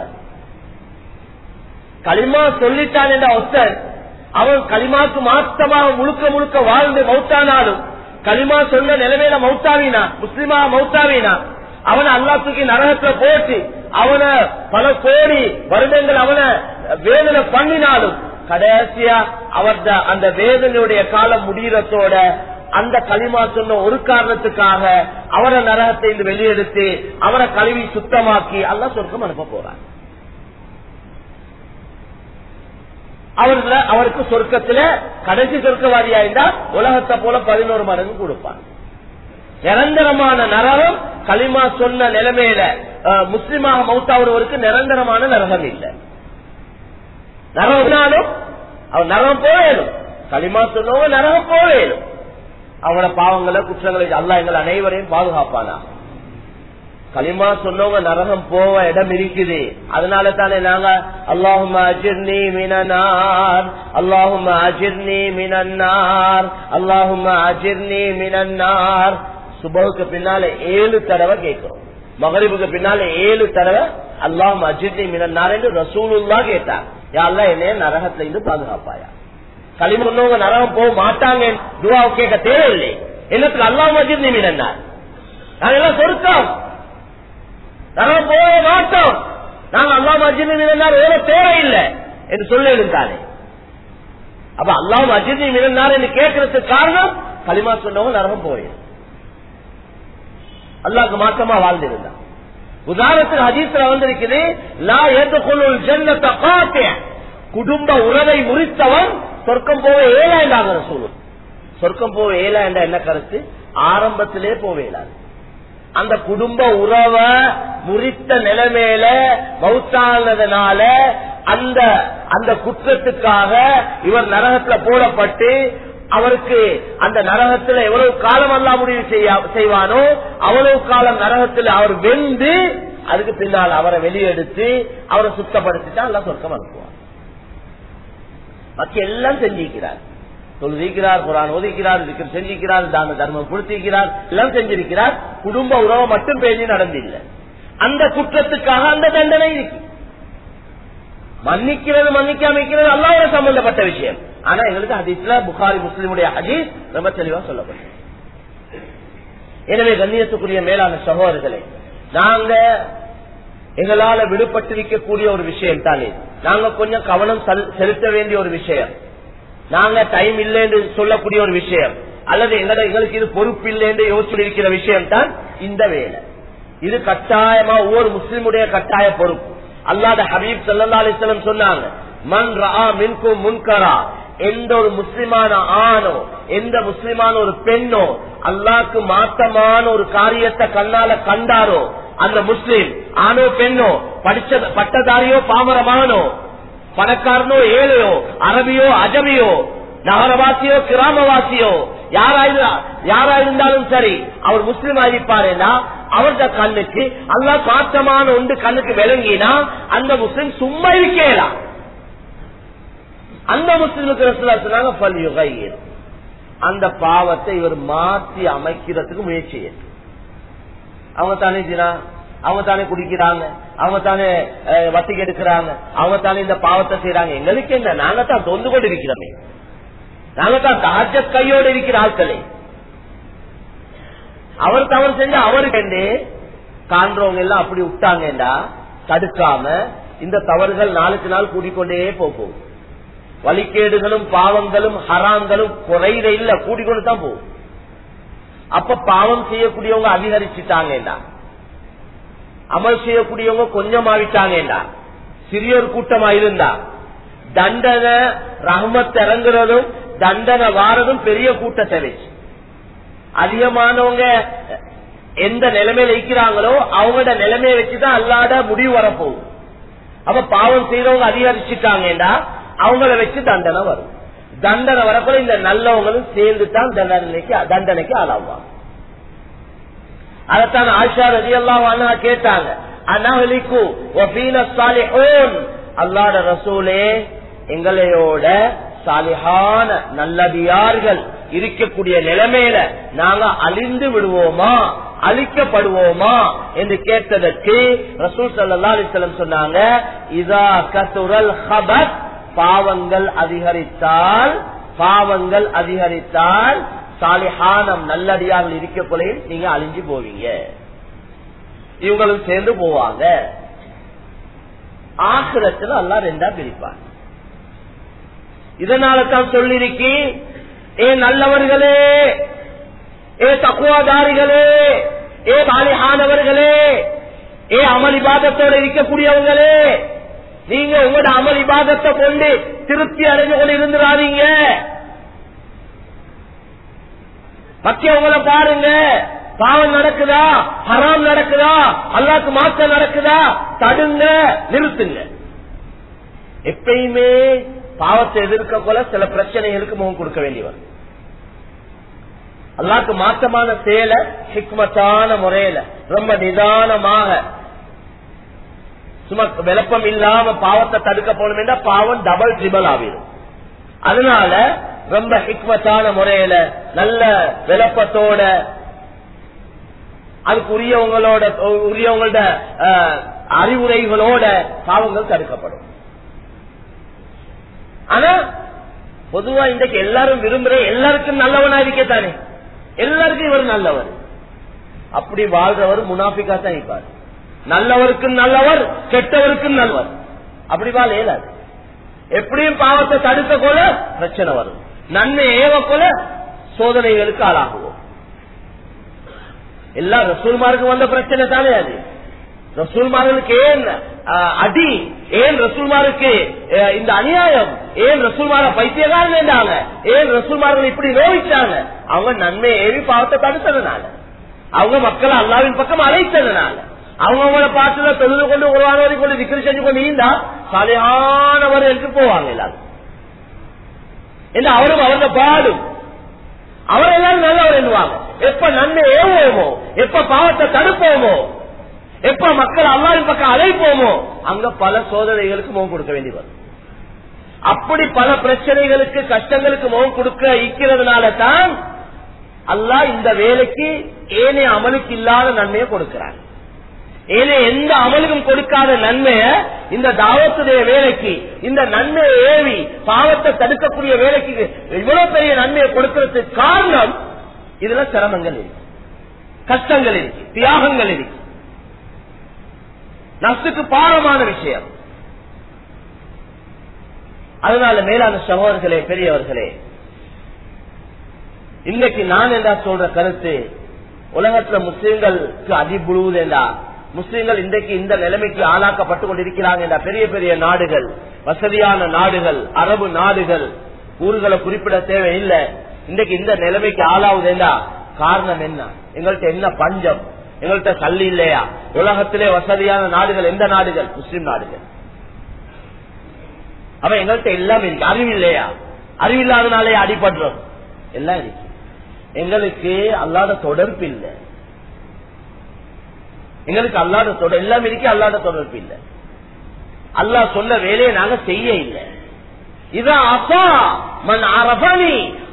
களிமா சொல்லிட்டான் என்ற ஒருத்தன் அவன் களிமாக்கு மாற்றமாக முழுக்க முழுக்க வாழ்ந்து மௌத்தானாலும் களிமா சொன்ன நிலைமையில மௌத்தாவினா முஸ்லிமா மௌத்தாவினா அவனை அல்லாத்துக்கு நரகத்துல போட்டு அவனை பல கோடி வருடங்கள் அவனை வேதனை பண்ணினாலும் கடைசியா அவர் அந்த வேதனையுடைய காலம் முடிகிறதோட அந்த களிமா சொன்ன ஒரு காரணத்துக்காக அவரை நரகத்தை இருந்து வெளியெடுத்து அவரை கழுவி சுத்தமாக்கி அல்லா சொர்க்கம் அனுப்ப போறார் அவர்ல அவருக்கு சொர்க்கத்துல கடைசி சொர்க்கவாதியா இருந்தா உலகத்தை போல பதினோரு மடங்கு கொடுப்பான் நிரந்தரமான நரகம் களிமா சொன்ன நிலைமையில முஸ்லிமாக மௌத்தாவருக்கு நிரந்தரமான நரகம் இல்லை நரகம்னாலும் அவன் நரகம் போவேணும் களிமா சொன்னவங்க நரகம் போவேணும் அவங்களோட பாவங்களை குற்றங்களை அல்லா எங்கள் அனைவரையும் பாதுகாப்பானா களிமா சொன்னவங்க நரகம் போவ இடம் இருக்குது அதனால தானே நாங்க அல்லாஹும் அஜிர்னி மினனார் அல்லாஹும் அஜிர்னி மினன்னார் அல்லாஹும் அஜிர்னி மினன்னார் சுபகுக்கு பின்னால ஏழு தடவை கேட்கிறோம் மகரிபுக்கு பின்னால ஏழு தடவை அல்லாஹும் அஜிர்னி மினன்னார் என்று ரசூலுல்லா கேட்டார் யாரெல்லாம் என்னைய நரகத்துல இருந்து பாதுகாப்பாயா களிம சொன்னவங்க நரகம் போக மாட்டாங்க துவாவை கேட்க தேவையில்லை என்னத்துக்கு அல்லாஹ் அஜிர்னி மினன்னார் நாங்கெல்லாம் சொருக்கம் நாங்கள் போக மாட்டோம் நாங்க அல்லாஹ் அஜினி மினன்னார் ஓட தேவையில்லை என்று சொல்ல இருந்தானே அப்ப அல்லாஹ் அஜினி மினன்னார் என்று கேட்கறதுக்கு காரணம் களிமா சொன்னவங்க நரகம் போயிடும் அல்லாஹ்க்கு மாற்றமா வாழ்ந்திருந்தான் உதாரணத்துக்கு ஹதீஸ்ல வந்திருக்குது லா ஏற்றுக்கொள்ளும் ஜன்னத்தை காத்தே குடும்ப உறவை முறித்தவன் சொர்க்கம் போக ஏழாண்டாங்க சொல்லும் சொர்க்கம் போக ஏழாண்டா என்ன கருத்து ஆரம்பத்திலே போவேலாது அந்த குடும்ப உறவை முறித்த நிலைமையில மௌத்தானதுனால அந்த அந்த குற்றத்துக்காக இவர் நரகத்துல போடப்பட்டு அவருக்கு அந்த நரகத்துல எவ்வளவு காலம் அல்லா முடிவு செய்வானோ அவ்வளவு காலம் நரகத்துல அவர் வெந்து அதுக்கு பின்னால் அவரை வெளியெடுத்து அவரை சுத்தப்படுத்திட்டா எல்லாம் சொர்க்கம் அனுப்புவார் மற்ற எல்லாம் செஞ்சிருக்கிறார் தொழுதிக்கிறார் குரான் ஒதுக்கிறார் விக்கிரம் செஞ்சிருக்கிறார் தான தர்மம் கொடுத்திருக்கிறார் எல்லாம் செஞ்சிருக்கிறார் குடும்ப உறவை மட்டும் பேசி நடந்தில்லை அந்த குற்றத்துக்காக அந்த தண்டனை இருக்கு மன்னிக்கிறது மன்னிக்காம இருக்கிறது அல்லாவோட சம்பந்தப்பட்ட விஷயம் ஆனா எங்களுக்கு ஹதீஸ்ல புகாரி முஸ்லிமுடைய ஹதீஸ் ரொம்ப தெளிவா சொல்லப்பட்டது எனவே கண்ணியத்துக்குரிய மேலான சகோதரர்களே நாங்க எங்களால விடுபட்டிருக்கக்கூடிய ஒரு விஷயம் தானே நாங்க கொஞ்சம் கவனம் செலுத்த வேண்டிய ஒரு விஷயம் நாங்க டைம் இல்லை என்று சொல்லக்கூடிய ஒரு விஷயம் அல்லது எங்கட எங்களுக்கு இது பொறுப்பு இல்லை என்று யோசிச்சு இருக்கிற விஷயம் தான் இந்த வேலை இது கட்டாயமா ஒவ்வொரு முஸ்லிமுடைய கட்டாய பொறுப்பு அல்லாத ஹபீப் சல்லா அலிஸ்லம் சொன்னாங்க மண் ரா மின்கும் முன்கரா எந்த ஒரு முஸ்லிமான ஆணோ எந்த முஸ்லிமான ஒரு பெண்ணோ அல்லாக்கு மாத்தமான ஒரு காரியத்தை கண்ணால கண்டாரோ அந்த முஸ்லிம் ஆணோ பெண்ணோ படிச்ச பட்டதாரியோ பாமரமானோ பணக்காரனோ ஏழையோ அரபியோ அஜபியோ நகரவாசியோ கிராமவாசியோ யாராயிரு யாரா இருந்தாலும் சரி அவர் முஸ்லீம் ஆகிப்பாருன்னா அவருடைய கண்ணுக்கு அல்லா மாற்றமான ஒன்று கண்ணுக்கு விளங்கினா அந்த முஸ்லீம் சும்மா இருக்கலாம் அந்த முஸ்லீமுக்கு ரசூலா சொன்னாங்க பல் யுகைர் அந்த பாவத்தை இவர் மாற்றி அமைக்கிறதுக்கு முயற்சி செய்யணும். அவங்க தானே தினா அவங்க தானே குடிக்கிறாங்க அவங்க தானே அஹ், வட்டிக்கு எடுக்கிறாங்க அவங்க தானே இந்த பாவத்தை செய்யறாங்க எங்களுக்கு என்ன நாங்க தான் தொந்து கொண்டு இருக்கிறோமே நாங்க தான் தாஜ கையோடு இருக்கிற ஆட்களே அவர் தவறு செஞ்சு அவருக்கு காண்றவங்க எல்லாம் அப்படி விட்டாங்கடா தடுக்காம இந்த தவறுகள் நாளுக்கு நாள் கூடிக்கொண்டே போகும் வழிகேடுகளும் பாவங்களும் ஹராங்களும் குறையில இல்ல கூடிக்கொண்டு தான் போகும் அப்ப பாவம் செய்யக்கூடியவங்க அதிகரிச்சுட்டாங்கடா அமல் செய்யக்கூடியவங்க கொஞ்சமாவிட்டாங்கடா சிறியொரு கூட்டமா இருந்தா தண்டனை ரஹமத் இறங்குறதும் தண்டனை வாரதும் பெரிய கூட்டத்தை வச்சு அதிகமானவங்க எந்த நிலைமையில இருக்கிறாங்களோ அவங்களோட நிலைமையை வச்சுதான் அல்லாட முடிவு வரப்போகுது அப்ப பாவம் செய்யறவங்க அதிகரிச்சுட்டாங்கடா அவங்கள வச்சு தண்டனை வரும் தண்டனை வரப்போல இந்த நல்லவங்களும் சேர்ந்து தான் தண்டனைக்கு தண்டனைக்கு ஆளாவாங்க அதைத்தான் ஆஷா ரதி எல்லாம் கேட்டாங்க அனஹலிக்கு அல்லாட ரசூலே எங்களையோட சாலிஹான நல்லடியார்கள் இருக்கக்கூடிய நிலைமையில நாங்க அழிந்து விடுவோமா அழிக்கப்படுவோமா என்று கேட்டதற்கு ரசூல் சல்லா அலிஸ்லம் சொன்னாங்க இதா கசுரல் ஹபத் பாவங்கள் அதிகரித்தால் பாவங்கள் அதிகரித்தால் சாலிஹானம் நல்லடியார்கள் இருக்கக்குள்ளே நீங்க அழிஞ்சு போவீங்க இவங்களும் சேர்ந்து போவாங்க ஆசிரத்தில் அல்லா ரெண்டா பிரிப்பாங்க இதனால தான் சொல்லிருக்கி ஏ நல்லவர்களே ஏ தக்குவாதாரிகளே ஏ சாலிஹானவர்களே ஏ அமல் இபாதத்தோட இருக்கக்கூடியவங்களே நீங்க உங்களோட அமல் இபாதத்தை கொண்டு திருப்தி அடைஞ்சு கொண்டு இருந்துடாதீங்க மக்கியவங்களை பாருங்க பாவம் நடக்குதா ஹராம் நடக்குதா அல்லாக்கு மாற்றம் நடக்குதா தடுங்க நிறுத்துங்க எப்பயுமே பாவத்தை எதிர்க்க போல சில பிரச்சனைகளுக்கு முகம் கொடுக்க வேண்டி வரும் அல்லாக்கு மாற்றமான செயலை ஹிக்மத்தான முறையில ரொம்ப நிதானமாக சும்மா விளப்பம் இல்லாம பாவத்தை தடுக்க போனோம் பாவம் டபுள் ட்ரிபிள் ஆகிடும் அதனால ரொம்ப ஹிக்மத்தான முறையில நல்ல விளப்பத்தோட அதுக்கு உரியவங்களோட உரியவங்களோட அறிவுரைகளோட பாவங்கள் தடுக்கப்படும் ஆனா பொதுவா இன்றைக்கு எல்லாரும் விரும்புற எல்லாருக்கும் நல்லவனா இருக்கத்தானே எல்லாருக்கும் இவர் நல்லவர் அப்படி வாழ்றவர் முனாபிக்கா தான் இருப்பார் நல்லவருக்கும் நல்லவர் கெட்டவருக்கும் நல்லவர் அப்படி வாழ இயலாது எப்படியும் பாவத்தை தடுக்க போல பிரச்சனை வரும் நன்மை ஏவ போல சோதனைகளுக்கு ஆளாகுவோம் எல்லா ரசூல்மாருக்கு வந்த பிரச்சனை தானே அது ரசூல்மார்களுக்கு ஏன் அடி ஏன் ரசூல்மாருக்கு இந்த அநியாயம் ஏன் ரசூல்மார பைத்தியகாரம் வேண்டாங்க ஏன் ரசூல்மார்கள் இப்படி நோவிச்சாங்க அவங்க நன்மை ஏறி பாவத்தை தடுத்ததுனால அவங்க மக்களை அல்லாவின் பக்கம் அழைத்ததுனால அவங்க அவங்கள பார்த்து தொழுது கொண்டு உருவானவரை கொண்டு விக்கிரி செஞ்சு கொண்டு இருந்தா சாலையானவர் என்று போவாங்க எல்லாரும் என்ன அவரும் அவங்க பாடும் அவர் எல்லாரும் நல்லவர் என்னுவாங்க எப்ப நன்மை ஏவோமோ எப்ப பாவத்தை தடுப்போமோ எப்ப மக்கள் அல்லாவின் பக்கம் அழைப்போமோ அங்க பல சோதனைகளுக்கு முகம் கொடுக்க வேண்டி வரும் அப்படி பல பிரச்சனைகளுக்கு கஷ்டங்களுக்கு முகம் கொடுக்க இருக்கிறதுனால தான் அல்லாஹ் இந்த வேலைக்கு ஏனைய அமலுக்கு இல்லாத நன்மையை கொடுக்கிறார் ஏனைய எந்த அமலுக்கும் கொடுக்காத நன்மைய இந்த தாவத்துடைய வேலைக்கு இந்த நன்மையை ஏவி பாவத்தை தடுக்கக்கூடிய வேலைக்கு இவ்வளவு பெரிய நன்மையை கொடுக்கிறதுக்கு காரணம் இதுல சிரமங்கள் இருக்கு கஷ்டங்கள் இருக்கு தியாகங்கள் இருக்கு நசுக்கு பாரமான விஷயம் அதனால மேலான சகோதரர்களே பெரியவர்களே இன்னைக்கு நான் என்ன சொல்ற கருத்து உலகத்துல முஸ்லீம்களுக்கு அதிபுழுவதேண்டா முஸ்லீம்கள் இன்றைக்கு இந்த நிலைமைக்கு ஆளாக்கப்பட்டு கொண்டிருக்கிறாங்க பெரிய பெரிய நாடுகள் வசதியான நாடுகள் அரபு நாடுகள் ஊர்களை குறிப்பிட தேவையில்லை இன்றைக்கு இந்த நிலைமைக்கு ஆளாவுதேண்டா காரணம் என்ன எங்கள்கிட்ட என்ன பஞ்சம் எங்கள்கிட்ட கல்வி இல்லையா உலகத்திலே வசதியான நாடுகள் எந்த நாடுகள் முஸ்லிம் நாடுகள் அவன் எங்கள்கிட்ட எல்லாம் இருக்கு அறிவு இல்லையா அறிவில்லாதனாலே அடிபடுறோம் எல்லாம் இருக்கு எங்களுக்கு அல்லாத தொடர்பு இல்லை எங்களுக்கு அல்லாத தொடர் எல்லாம் இருக்கு அல்லாத தொடர்பு இல்லை அல்லாஹ் சொன்ன வேலையை நாங்க செய்ய இல்லை இதான் அப்பா மண் அரபணி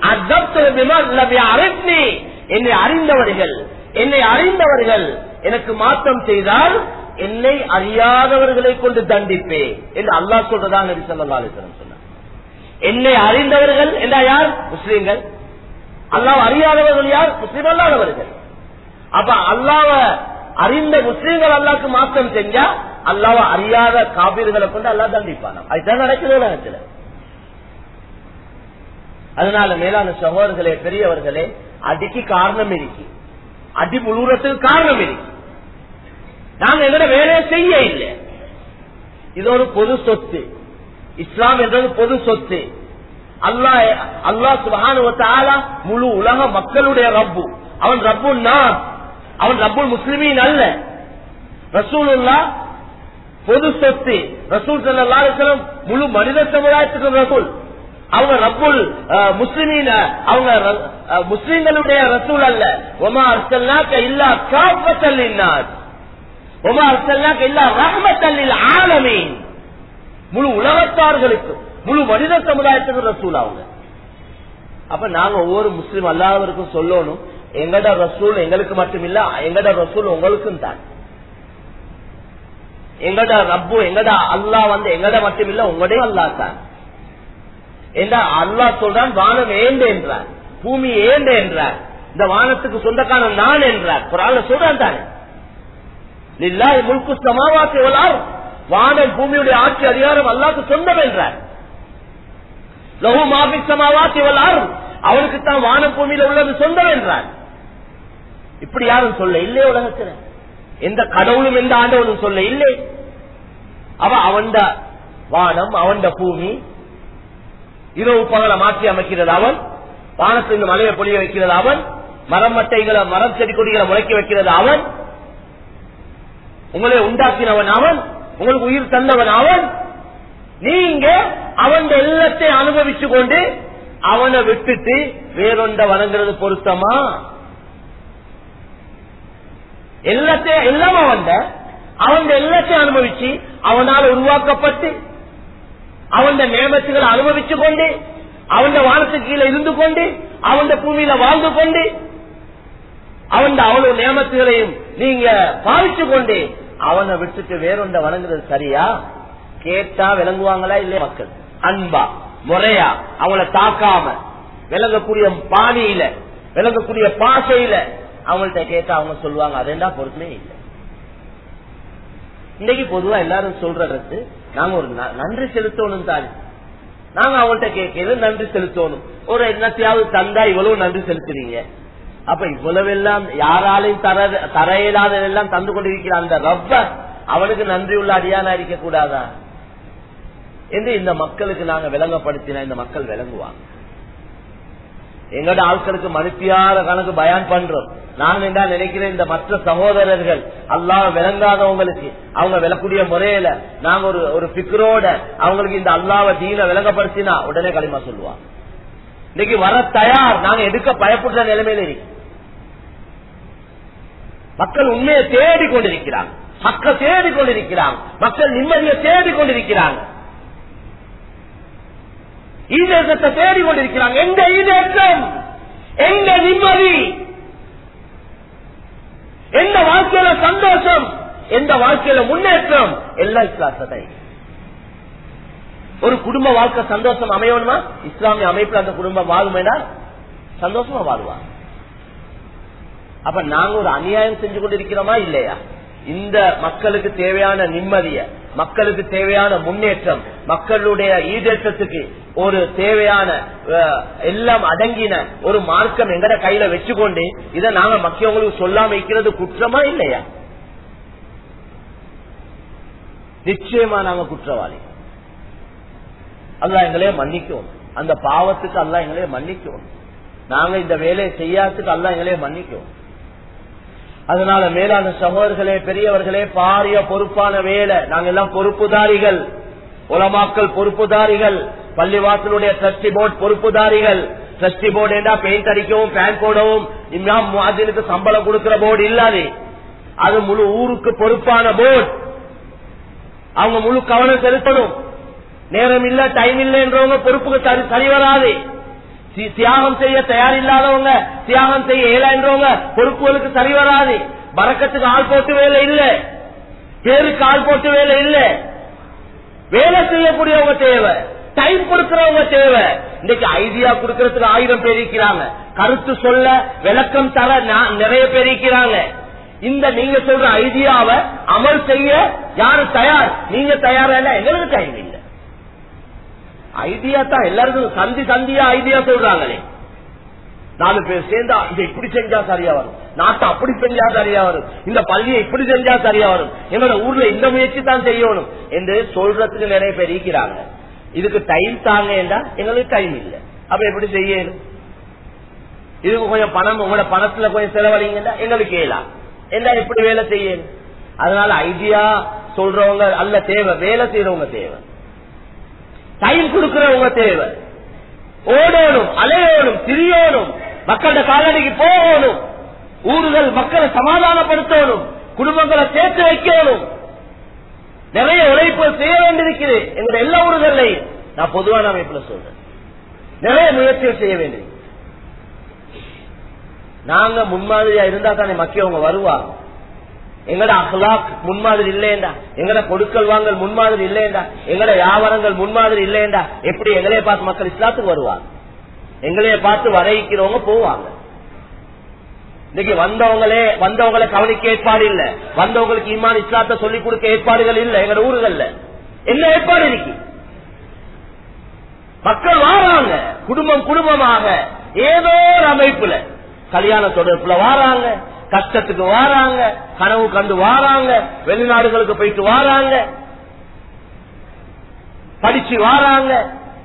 அரண்டி என்னை அறிந்தவர்கள் என்னை அறிந்தவர்கள் எனக்கு மாற்றம் செய்தால் என்னை அறியாதவர்களை கொண்டு தண்டிப்பேன் என்று அல்லாஹ் சொல்றதா நபி சொல்லா அலிஸ்லம் சொன்னார் என்னை அறிந்தவர்கள் என்றா யார் முஸ்லீம்கள் அல்லாஹ் அறியாதவர்கள் யார் முஸ்லீம் அல்லாதவர்கள் அப்ப அல்லாவ அறிந்த முஸ்லீம்கள் அல்லாக்கு மாற்றம் செஞ்சா அல்லாவ அறியாத காப்பீர்களை கொண்டு அல்லா தண்டிப்பான அதுதான் நடக்குது உலகத்துல அதனால மேலான சகோதரர்களே பெரியவர்களே அடிக்கு காரணம் இருக்கு அடி முழுறதுக்கு காரணம் இருக்கு நாங்க எங்கட வேலையை செய்ய இல்லை இது ஒரு பொது சொத்து இஸ்லாம் என்றது பொது சொத்து அல்லா அல்லா சுபானுவத்தாலா முழு உலக மக்களுடைய ரப்பு அவன் ரப்பு நான் அவன் ரப்புல் முஸ்லிமின் அல்ல ரசூலுல்லா பொது சொத்து ரசூல் சல்லாஹம் முழு மனித சமுதாயத்துக்கு ரசூல் அவங்க ரப்புல் முஸ்லிமீன அவங்க முஸ்லிம்களுடைய ரசூல் அல்ல ஒமா அர்சல்லாக்க இல்லா காப்பத்தல்லினார் ஒமா அர்சல்லாக்க இல்லா ரஹமத்தல்லில் ஆலமீன் முழு உலகத்தார்களுக்கு முழு மனித சமுதாயத்துக்கு ரசூல் அவங்க அப்ப நாங்க ஒவ்வொரு முஸ்லீம் அல்லாதவருக்கும் சொல்லணும் எங்கட ரசூல் எங்களுக்கு மட்டும் இல்ல எங்கட ரசூல் உங்களுக்கும் தான் எங்கட ரப்பு எங்கட அல்லா வந்து எங்கட மட்டும் இல்ல உங்களுடைய அல்லா தான் என்றா அல்லா சொல்றான் வானம் ஏண்டு என்றார் பூமி ஏண்டு என்றார் இந்த வானத்துக்கு சொந்தக்கான நான் என்றார் குரான் சொல்றான் தானே இல்லா முழுக்கு சமாவாசி வளார் வானம் பூமியுடைய ஆட்சி அதிகாரம் அல்லாக்கு சொந்தம் என்றார் லகு மாபி சமாவாசி வளார் அவனுக்கு தான் வானம் பூமியில உள்ளது சொந்தம் என்றார் இப்படி யாரும் சொல்ல இல்லையே உலகத்துல எந்த கடவுளும் எந்த ஆண்டவனும் சொல்ல இல்லை அவ அவன்ட வானம் அவன்ட பூமி இரவு பகல மாற்றி அமைக்கிறது அவன் வானத்திலிருந்து மலையை பொழிய வைக்கிறது அவன் மரம் மட்டைகளை மரம் செடி கொடிகளை முளைக்க வைக்கிறது அவன் உங்களை உண்டாக்கினவன் அவன் உங்களுக்கு உயிர் தந்தவன் அவன் நீங்க அவன் எல்லாத்தை அனுபவிச்சு கொண்டு அவனை விட்டுட்டு வேறொண்ட வணங்குறது பொருத்தமா எல்லாத்தையும் எல்லாம் அவன் அவன் எல்லாத்தையும் அனுபவிச்சு அவனால் உருவாக்கப்பட்டு அவன் நியமத்துகளை அனுபவிச்சு கொண்டு அவன் வானத்துக்கு கீழே இருந்து கொண்டு அவன் பூமியில வாழ்ந்து கொண்டு அவன் அவ்வளவு நியமத்துகளையும் நீங்க பாவிச்சு கொண்டு அவனை விட்டுட்டு வேறொண்ட வணங்குறது சரியா கேட்டா விளங்குவாங்களா இல்லையா மக்கள் அன்பா முறையா அவங்கள தாக்காம விளங்கக்கூடிய பாணியில விளங்கக்கூடிய பாசையில அவங்கள்ட்ட கேட்டா அவங்க சொல்லுவாங்க அதெண்டா பொறுப்புமே இல்லை இன்னைக்கு பொதுவா எல்லாரும் சொல்றது நாங்க ஒரு நன்றி செலுத்தணும் தான் நாங்க அவங்கள்ட்ட கேட்கிறது நன்றி செலுத்தணும் ஒரு என்னத்தையாவது தந்தா இவ்வளவு நன்றி செலுத்துறீங்க அப்ப இவ்வளவு எல்லாம் யாராலையும் தர தர இயலாததெல்லாம் தந்து கொண்டிருக்கிற அந்த ரப்ப அவனுக்கு நன்றி உள்ள அடியானா இருக்க கூடாதா என்று இந்த மக்களுக்கு நாங்க விளங்கப்படுத்தினா இந்த மக்கள் விளங்குவாங்க எங்கட ஆட்களுக்கு மனுப்பியார கணக்கு பயான் பண்றோம் நான் என்ன நினைக்கிறேன் இந்த மற்ற சகோதரர்கள் அல்லாஹ் விளங்காதவங்களுக்கு அவங்க விளக்கூடிய முறையில நாங்க ஒரு ஒரு பிக்கரோட அவங்களுக்கு இந்த அல்லாவ தீன விளங்கப்படுத்தினா உடனே களிமா சொல்லுவாங்க இன்னைக்கு வர தயார் நாங்க எடுக்க பயப்படுற நிலைமையில இருக்கு மக்கள் உண்மையை தேடி கொண்டிருக்கிறாங்க மக்கள் தேடி கொண்டிருக்கிறாங்க மக்கள் நிம்மதியை தேடி கொண்டிருக்கிறாங்க ஈதேசத்தை தேடி கொண்டிருக்கிறாங்க எங்க ஈதேசம் எங்க நிம்மதி எந்த வாழ்க்கையில சந்தோஷம் எந்த வாழ்க்கையில முன்னேற்றம் எல்லாம் இஸ்லாத்தை ஒரு குடும்ப வாழ்க்கை சந்தோஷம் அமையணுமா இஸ்லாமிய அமைப்புல அந்த குடும்பம் வாழுமேடா சந்தோஷமா வாழ்வாங்க அப்ப நாங்க ஒரு அநியாயம் செஞ்சு கொண்டிருக்கிறோமா இல்லையா இந்த மக்களுக்கு தேவையான நிம்மதிய மக்களுக்கு தேவையான முன்னேற்றம் மக்களுடைய ஈடேற்றத்துக்கு ஒரு தேவையான எல்லாம் அடங்கின ஒரு மார்க்கம் எங்கட கையில வச்சுக்கொண்டு இதை நாங்க மக்கியவங்களுக்கு சொல்லாம வைக்கிறது குற்றமா இல்லையா நிச்சயமா நாங்க குற்றவாளி அல்ல எங்களே மன்னிக்கும் அந்த பாவத்துக்கு அல்ல எங்களே மன்னிக்கும் நாங்க இந்த வேலையை செய்யாததுக்கு அல்ல எங்களே மன்னிக்கும் அதனால மேலான சகோதரர்களே பெரியவர்களே பாரிய பொறுப்பான வேலை நாங்க எல்லாம் பொறுப்புதாரிகள் உலமாக்கல் பொறுப்புதாரிகள் பள்ளிவாசலுடைய டிரஸ்டி போர்ட் பொறுப்புதாரிகள் ட்ரஸ்டி போர்டு என்றா பெயிண்ட் அடிக்கவும் பேன் போடவும் இமாம் முவாஜினுக்கு சம்பளம் கொடுக்கிற போர்டு இல்லாது அது முழு ஊருக்கு பொறுப்பான போர்டு அவங்க முழு கவனம் செலுத்தணும் நேரம் இல்ல டைம் இல்லைன்றவங்க பொறுப்புக்கு சரி சரி வராது தி- தியாகம் செய்ய தயார் இல்லாதவங்க தியாகம் செய்ய இயலான்றவங்க பொறுப்புகளுக்கு சரி வராது பறக்கத்துக்கு ஆள் போட்டு வேலை இல்ல பேருக்கு ஆள் போட்டு வேலை இல்ல வேலை செய்யக்கூடியவங்க தேவை டைம் கொடுக்கிறவங்க தேவை இன்னைக்கு ஐடியா கொடுக்கறதுக்கு ஆயிரம் பேர் இருக்கிறாங்க கருத்து சொல்ல விளக்கம் தர நா- நிறைய பேர் இருக்கிறாங்க இந்த நீங்க சொல்ற ஐடியாவை அமல் செய்ய யாரு தயார் நீங்க தயாரா இல்ல எங்களுக்கு டைம் இல்ல ஐடியா தான் எல்லாருக்கும் சந்தி சந்தியா ஐடியா சொல்றாங்களே நாலு பேர் சேர்ந்தா இதை இப்படி செஞ்சா சரியா வரும் நாட்டை அப்படி செஞ்சா சரியா வரும் இந்த பள்ளியை இப்படி செஞ்சா சரியா வரும் எங்களோட ஊர்ல இந்த முயற்சி தான் செய்யணும் என்று சொல்றதுக்கு நிறைய பேர் இருக்கிறாங்க இதுக்கு டைம் தாங்க என்றா எங்களுக்கு டைம் இல்லை அப்ப எப்படி செய்யணும் இதுக்கு கொஞ்சம் பணம் உங்களோட பணத்துல கொஞ்சம் செலவழிங்கன்னா எங்களுக்கு ஏலாம் என்ன எப்படி வேலை செய்யணும் அதனால ஐடியா சொல்றவங்க அல்ல தேவை வேலை செய்யறவங்க தேவை டைம் கொடுக்கிறவங்க தேவை ஓடணும் அலையோடும் திரியோடும் மக்களோட காலடிக்கு போகணும் ஊர்கள் மக்களை சமாதானப்படுத்தணும் குடும்பங்களை சேர்த்து வைக்கணும் நிறைய உழைப்பு செய்ய வேண்டியிருக்குது எங்களுடைய எல்லா ஊர்களையும் நான் பொதுவான அமைப்புல சொல்றேன் நிறைய முயற்சிகள் செய்ய வேண்டியது நாங்க முன்மாதிரியா இருந்தா தானே மக்கியவங்க வருவாங்க எங்கட அஹ்லாக் முன்மாதிரி இல்லையண்டா எங்கட கொடுக்கல் வாங்கல் முன்மாதிரி இல்லையண்டா எங்கட வியாபாரங்கள் முன்மாதிரி இல்லையண்டா எப்படி எங்களைய பார்த்து மக்கள் இஸ்லாத்துக்கு வருவாங்க எங்களைய பார்த்து வரைக்கிறவங்க போவாங்க இன்னைக்கு வந்தவங்களே வந்தவங்களை கவனிக்க ஏற்பாடு இல்ல வந்தவங்களுக்கு ஈமான் இஸ்லாத்தை சொல்லிக் கொடுக்க ஏற்பாடுகள் இல்ல எங்க ஊர்கள்ல என்ன ஏற்பாடு இருக்கு மக்கள் வாராங்க குடும்பம் குடும்பமாக ஏதோ ஒரு அமைப்புல கல்யாண தொடர்புல வாராங்க கஷ்டத்துக்கு வாராங்க கனவு கண்டு வாராங்க வெளிநாடுகளுக்கு போயிட்டு வாராங்க படிச்சு வாராங்க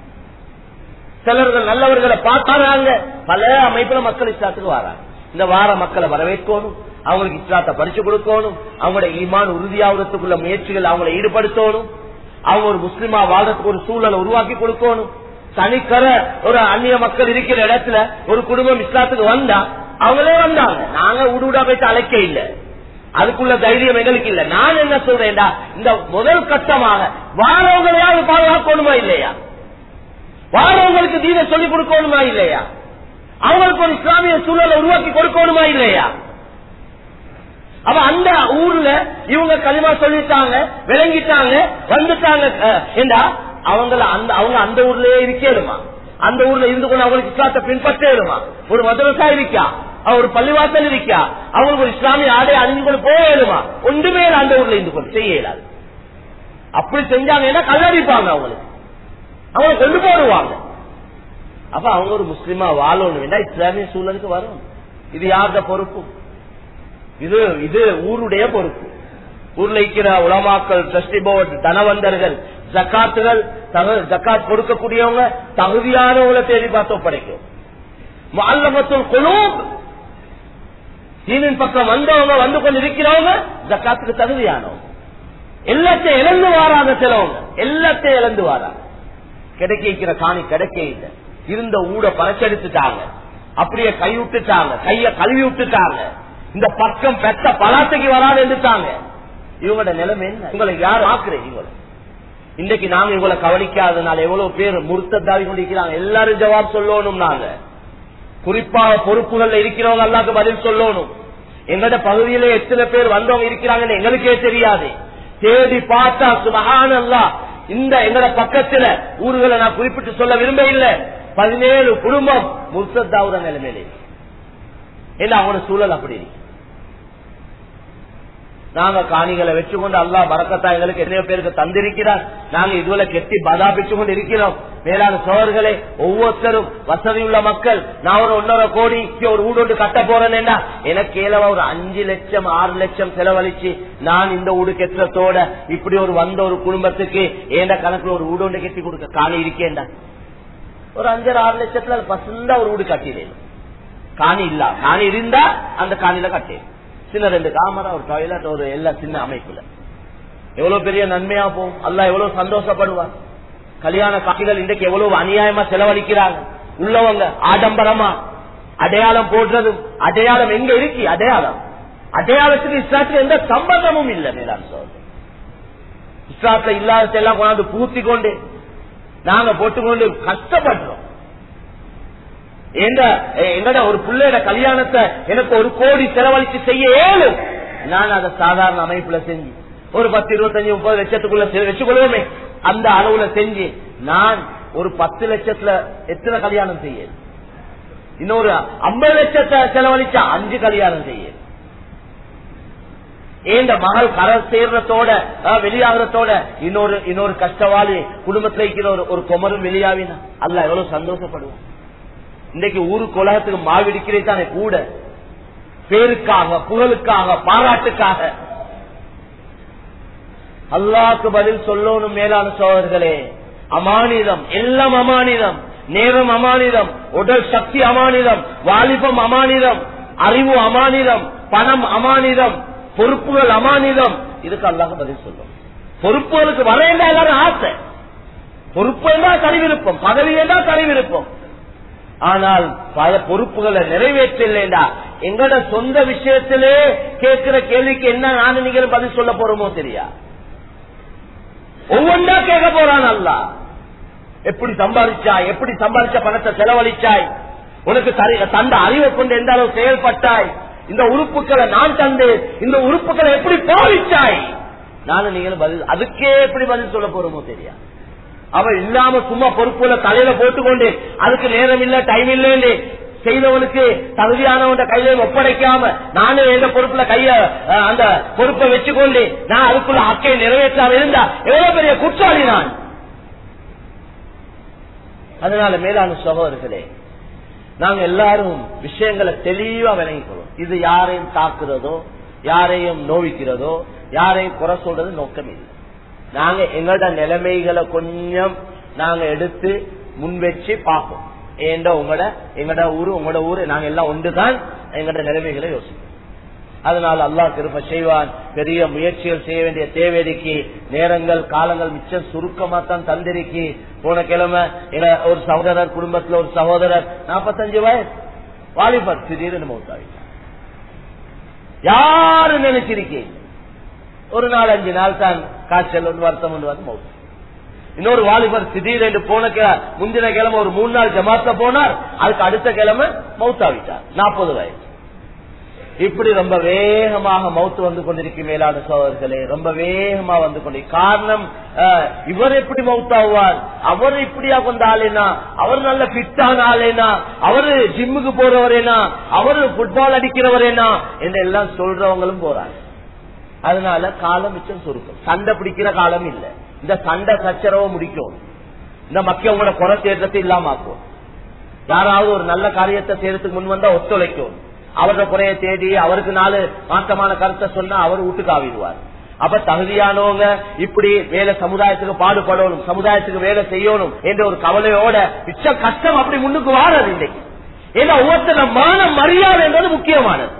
சிலர்கள் நல்லவர்களை பார்த்தாங்க பல அமைப்புல மக்கள் இஸ்லாத்துக்கு வராங்க இந்த வார மக்களை வரவேற்கணும் அவங்களுக்கு இஸ்லாத்தை படிச்சு கொடுக்கணும் அவங்களோட ஈமான் உறுதியாகிறதுக்குள்ள முயற்சிகள் அவங்களை ஈடுபடுத்தணும் அவங்க ஒரு முஸ்லிமா வாழ்றதுக்கு ஒரு சூழலை உருவாக்கி கொடுக்கணும் தனிக்கர ஒரு அந்நிய மக்கள் இருக்கிற இடத்துல ஒரு குடும்பம் இஸ்லாத்துக்கு வந்தா அவங்களே வந்தாங்க நாங்க உடுடா போயிட்டு அழைக்க இல்ல அதுக்குள்ள தைரியம் எங்களுக்கு இல்ல நான் என்ன சொல்றேன்டா இந்த முதல் கட்டமாக வாழவங்களையாவது பாதுகாக்கணுமா இல்லையா வாழவங்களுக்கு தீன சொல்லிக் கொடுக்கணுமா இல்லையா அவங்களுக்கு ஒரு இஸ்லாமிய சூழலை உருவாக்கி கொடுக்கணுமா இல்லையா அப்ப அந்த ஊர்ல இவங்க களிமா சொல்லிட்டாங்க விளங்கிட்டாங்க வந்துட்டாங்க அஹ், ஏண்டா அவங்கள அந்த அவங்க அந்த ஊர்லயே இருக்கேடுமா அந்த ஊர்ல இருந்து கொண்டு அவங்களுக்கு இஸ்லாத்தை பின்பற்றேடுமா ஒரு மதரசா இருக்கா அவ ஒரு பள்ளிவாசல் இருக்கா அவங்களுக்கு ஒரு இஸ்லாமிய ஆடை அணிஞ்சு கொண்டு போயிடுமா ஒன்றுமே இல்ல அந்த ஊர்ல இருந்து கொண்டு செய்ய இயலாது அப்படி செஞ்சாங்கன்னா கல்லடிப்பாங்க அவங்களுக்கு அவங்க கொண்டு போடுவாங்க அப்ப அவங்க ஒரு முஸ்லிமா வாழணும் வேண்டாம் இஸ்லாமிய சூழலுக்கு வரும் இது யாருடைய பொறுப்பு இது இது ஊருடைய பொறுப்பு ஊர்ல இருக்கிற உலமாக்கள் ட்ரஸ்டி போர்டு தனவந்தர்கள் ஜக்காத்துகள் தக- ஜக்காத் கொடுக்கக்கூடியவங்க தகுதியானவங்களை தேடி பார்த்து ஒப்படைக்கும் அல்லமத்துல் குலூப் தீனின் பக்கம் வந்தவங்க வந்து கொண்டு இருக்கிறவங்க ஜக்காத்துக்கு தகுதியானவங்க எல்லாத்தையும் இழந்து வாராங்க சிலவங்க எல்லாத்தையும் இழந்து வாராங்க கிடைக்கிற காணி கிடைக்க இல்லை இருந்த ஊட பறச்செடுத்துட்டாங்க அப்படியே கை விட்டுட்டாங்க கைய கழுவி விட்டுட்டாங்க இந்த பக்கம் பெத்த பலாத்தைக்கு வராது இருந்துட்டாங்க இவங்களோட நிலைமை என்ன உங்களை யார் ஆக்குறீங்க இவங்களை இன்னைக்கு நாங்க இவங்களை கவனிக்காதனால எவ்வளவு பேர் முருத்தத்தாவி கொண்டிருக்கிறாங்க எல்லாரும் ஜவாப் சொல்லணும் நாங்க குறிப்பாக பொறுப்புகள்ல இருக்கிறவங்க எல்லாருக்கும் பதில் சொல்லணும் எங்கட பகுதியில எத்தனை பேர் வந்தவங்க இருக்கிறாங்கன்னு எங்களுக்கே தெரியாது தேடி பார்த்தா சுபஹானல்லா இந்த எங்கட பக்கத்துல ஊர்களை நான் குறிப்பிட்டு சொல்ல விரும்ப இல்லை பதினேழு குடும்பம் முர்த்தத்தாவுட நிலைமையிலே இல்ல அவங்களோட சூழல் அப்படி இருக்கு. நாங்க காணிகளை வச்சுக்கொண்டு அல்லா பறக்கத்தா எங்களுக்கு எத்தனையோ பேருக்கு தந்திருக்கிறார் நாங்க இதுவரை கெட்டி பதாபிச்சு கொண்டு இருக்கிறோம் மேலான சோழர்களே ஒவ்வொருத்தரும் வசதி உள்ள மக்கள் நான் ஒரு ஒன்னரை கோடிக்கு ஒரு வீடு ஒன்று கட்ட போறேன்னா எனக்கு ஏலவா ஒரு அஞ்சு லட்சம் ஆறு லட்சம் செலவழிச்சு நான் இந்த வீடு கெட்டுறதோட இப்படி ஒரு வந்த ஒரு குடும்பத்துக்கு ஏண்ட கணக்குல ஒரு வீடு ஒன்று கட்டி கொடுக்க காணி இருக்கேன்டா ஒரு அஞ்சரை ஆறு லட்சத்துல பசுந்தா ஒரு வீடு கட்டினேன் காணி இல்ல காணி இருந்தா அந்த காணியில கட்டேன் சின்ன ரெண்டு காமரா ஒரு டாய்லெட் ஒரு எல்லா சின்ன அமைப்புல எவ்வளவு பெரிய நன்மையா போகும் அல்ல எவ்வளவு சந்தோஷப்படுவார் கல்யாண காட்சிகள் இன்றைக்கு எவ்வளவு அநியாயமா செலவழிக்கிறாங்க உள்ளவங்க ஆடம்பரமா அடையாளம் போடுறதும் அடையாளம் எங்க இருக்கு அடையாளம் அடையாளத்துக்கு இஸ்லாத்துக்கு எந்த சம்பந்தமும் இல்லை மேலாண் சோதனை இஸ்லாத்துல இல்லாததெல்லாம் கொண்டாந்து பூத்தி கொண்டு நாங்க போட்டுக்கொண்டு கஷ்டப்படுறோம் எங்க எங்கட ஒரு பிள்ளையோட கல்யாணத்தை எனக்கு ஒரு கோடி செலவழிச்சு செய்ய ஏழும் நான் அதை சாதாரண அமைப்புல செஞ்சு ஒரு பத்து இருபத்தஞ்சு முப்பது லட்சத்துக்குள்ள செ- வச்சுக்கொள்வோமே அந்த அளவுல செஞ்சு நான் ஒரு பத்து லட்சத்துல எத்தனை கல்யாணம் செய்ய இன்னொரு ஐம்பது லட்சத்தை செலவழிச்சா அஞ்சு கல்யாணம் செய்ய ஏந்த மகள் கரை சேர்றதோட அஹ், வெளியாகிறதோட இன்னொரு இன்னொரு கஷ்டவாளி குடும்பத்துல இருக்கிற ஒரு ஒரு குமரும் வெளியாவினா அல்ல எவ்வளவு சந்தோஷப்படுவோம் இன்னைக்கு ஊருக்கு உலகத்துக்கு மாவிடிக்கிறே தானே கூட பேருக்காக புகழுக்காக பாராட்டுக்காக அல்லாக்கு பதில் சொல்லணும் மேலான சோழர்களே அமானிதம் எல்லாம் அமானிதம் நேரம் அமானிதம் உடல் சக்தி அமானிதம் வாலிபம் அமானிதம் அறிவு அமானிதம் பணம் அமானிதம் பொறுப்புகள் அமானிதம் இதுக்கு அல்லாஹ் பதில் சொல்லும் பொறுப்புகளுக்கு வர எல்லாரும் ஆசை பொறுப்பு என்றால் தனி விருப்பம் பதவி என்றால் தனி விருப்பம் ஆனால் பல பொறுப்புகளை நிறைவேற்றலைண்டா எங்கட சொந்த விஷயத்திலே கேட்கிற கேள்விக்கு என்ன நானும் நீங்களும் பதில் சொல்ல போறோமோ தெரியா ஒவ்வொன்றா கேட்க போறான் அல்ல எப்படி சம்பாதிச்சாய் எப்படி சம்பாதிச்ச பணத்தை செலவழிச்சாய் உனக்கு தரி- தந்த அறிவை கொண்டு எந்த அளவு செயல்பட்டாய் இந்த உறுப்புகளை நான் தந்து இந்த உறுப்புகளை எப்படி பாவிச்சாய் நானும் நீங்களும் பதில் அதுக்கே எப்படி பதில் சொல்ல போறோமோ தெரியா அவ இல்லாம சும்மா பொறுப்புல தலையில போட்டுக்கொண்டு அதுக்கு நேரம் இல்ல டைம் இல்லைன்னு செய்தவனுக்கு தகுதியானவன் கையில ஒப்படைக்காம நானும் எந்த பொறுப்புல கைய அஹ், அந்த பொறுப்பை வச்சுக்கொண்டு நான் அதுக்குள்ள அக்கை நிறைவேற்றாம இருந்தா எவ்வளவு பெரிய குற்றாளி நான் அதனால மேலான சகோதரர்களே நாங்க எல்லாரும் விஷயங்களை தெளிவா விளங்கிக்கிறோம் இது யாரையும் தாக்குறதோ யாரையும் நோவிக்கிறதோ யாரையும் குறை சொல்றது நோக்கம் இல்லை நாங்க எங்களோட நிலைமைகளை கொஞ்சம் நாங்க எடுத்து முன் வச்சு பார்ப்போம் ஏண்டா உங்களோட எங்கட ஊரு உங்களோட ஊரு நாங்க எல்லாம் ஒன்றுதான் எங்களோட நிலைமைகளை யோசிப்போம் அதனால் அல்லாஹ் கிருப செய்வான் பெரிய முயற்சிகள் செய்ய வேண்டிய தேவைக்கு நேரங்கள் காலங்கள் மிச்சம் சுருக்கமா தான் தந்திருக்கி போன கிழமை எங்க ஒரு சகோதரர் குடும்பத்துல ஒரு சகோதரர் நாற்பத்தஞ்சு வயசு வாலிபர் திடீர்னு மௌத்தாவிட்டார் யாரு நினைச்சிருக்கீங்க ஒரு நாள் அஞ்சு நாள் தான் காய்ச்சல் ஒன்று வருத்தம் ஒன்று வந்து மௌத்து இன்னொரு வாலிபர் திடீரென்று போன கிழ- முந்தின கிழமை ஒரு மூணு நாள் ஜமாத்த போனார் அதுக்கு அடுத்த கிழமை மௌத்தாவிட்டார் நாற்பது வயசு இப்படி ரொம்ப வேகமாக மௌத்து வந்து கொண்டிருக்கும் மேலான சோழர்களே ரொம்ப வேகமா வந்து கொண்டு காரணம் அஹ், இவர் எப்படி மௌத்தாவார் அவர் இப்படியா கொண்ட ஆளேனா அவர் நல்ல பிட்டான ஆளேனா அவரு ஜிம்முக்கு போறவரேனா அவரு புட்பால் அடிக்கிறவரேனா என்று எல்லாம் சொல்றவங்களும் போறாங்க அதனால காலம் மிச்சம் சுருக்கம் சண்டை பிடிக்கிற காலம் இல்ல இந்த சண்டை சச்சரவை முடிக்கும் இந்த மக்களோட குறை தேர்தத்தை இல்லாம ஆக்கும் யாராவது ஒரு நல்ல காரியத்தை செய்யறதுக்கு முன் வந்தா ஒத்துழைக்கும் அவரோட குறைய தேடி அவருக்கு நாலு மாற்றமான கருத்தை சொன்னா அவர் வீட்டுக்கு ஆவிடுவார் அப்ப தகுதியானவங்க இப்படி வேலை சமுதாயத்துக்கு பாடுபடணும் சமுதாயத்துக்கு வேலை செய்யணும் என்ற ஒரு கவலையோட மிச்ச கஷ்டம் அப்படி முன்னுக்கு வாரது இன்னைக்கு ஏன்னா ஒவ்வொருத்தர மான மரியாதை என்பது முக்கியமானது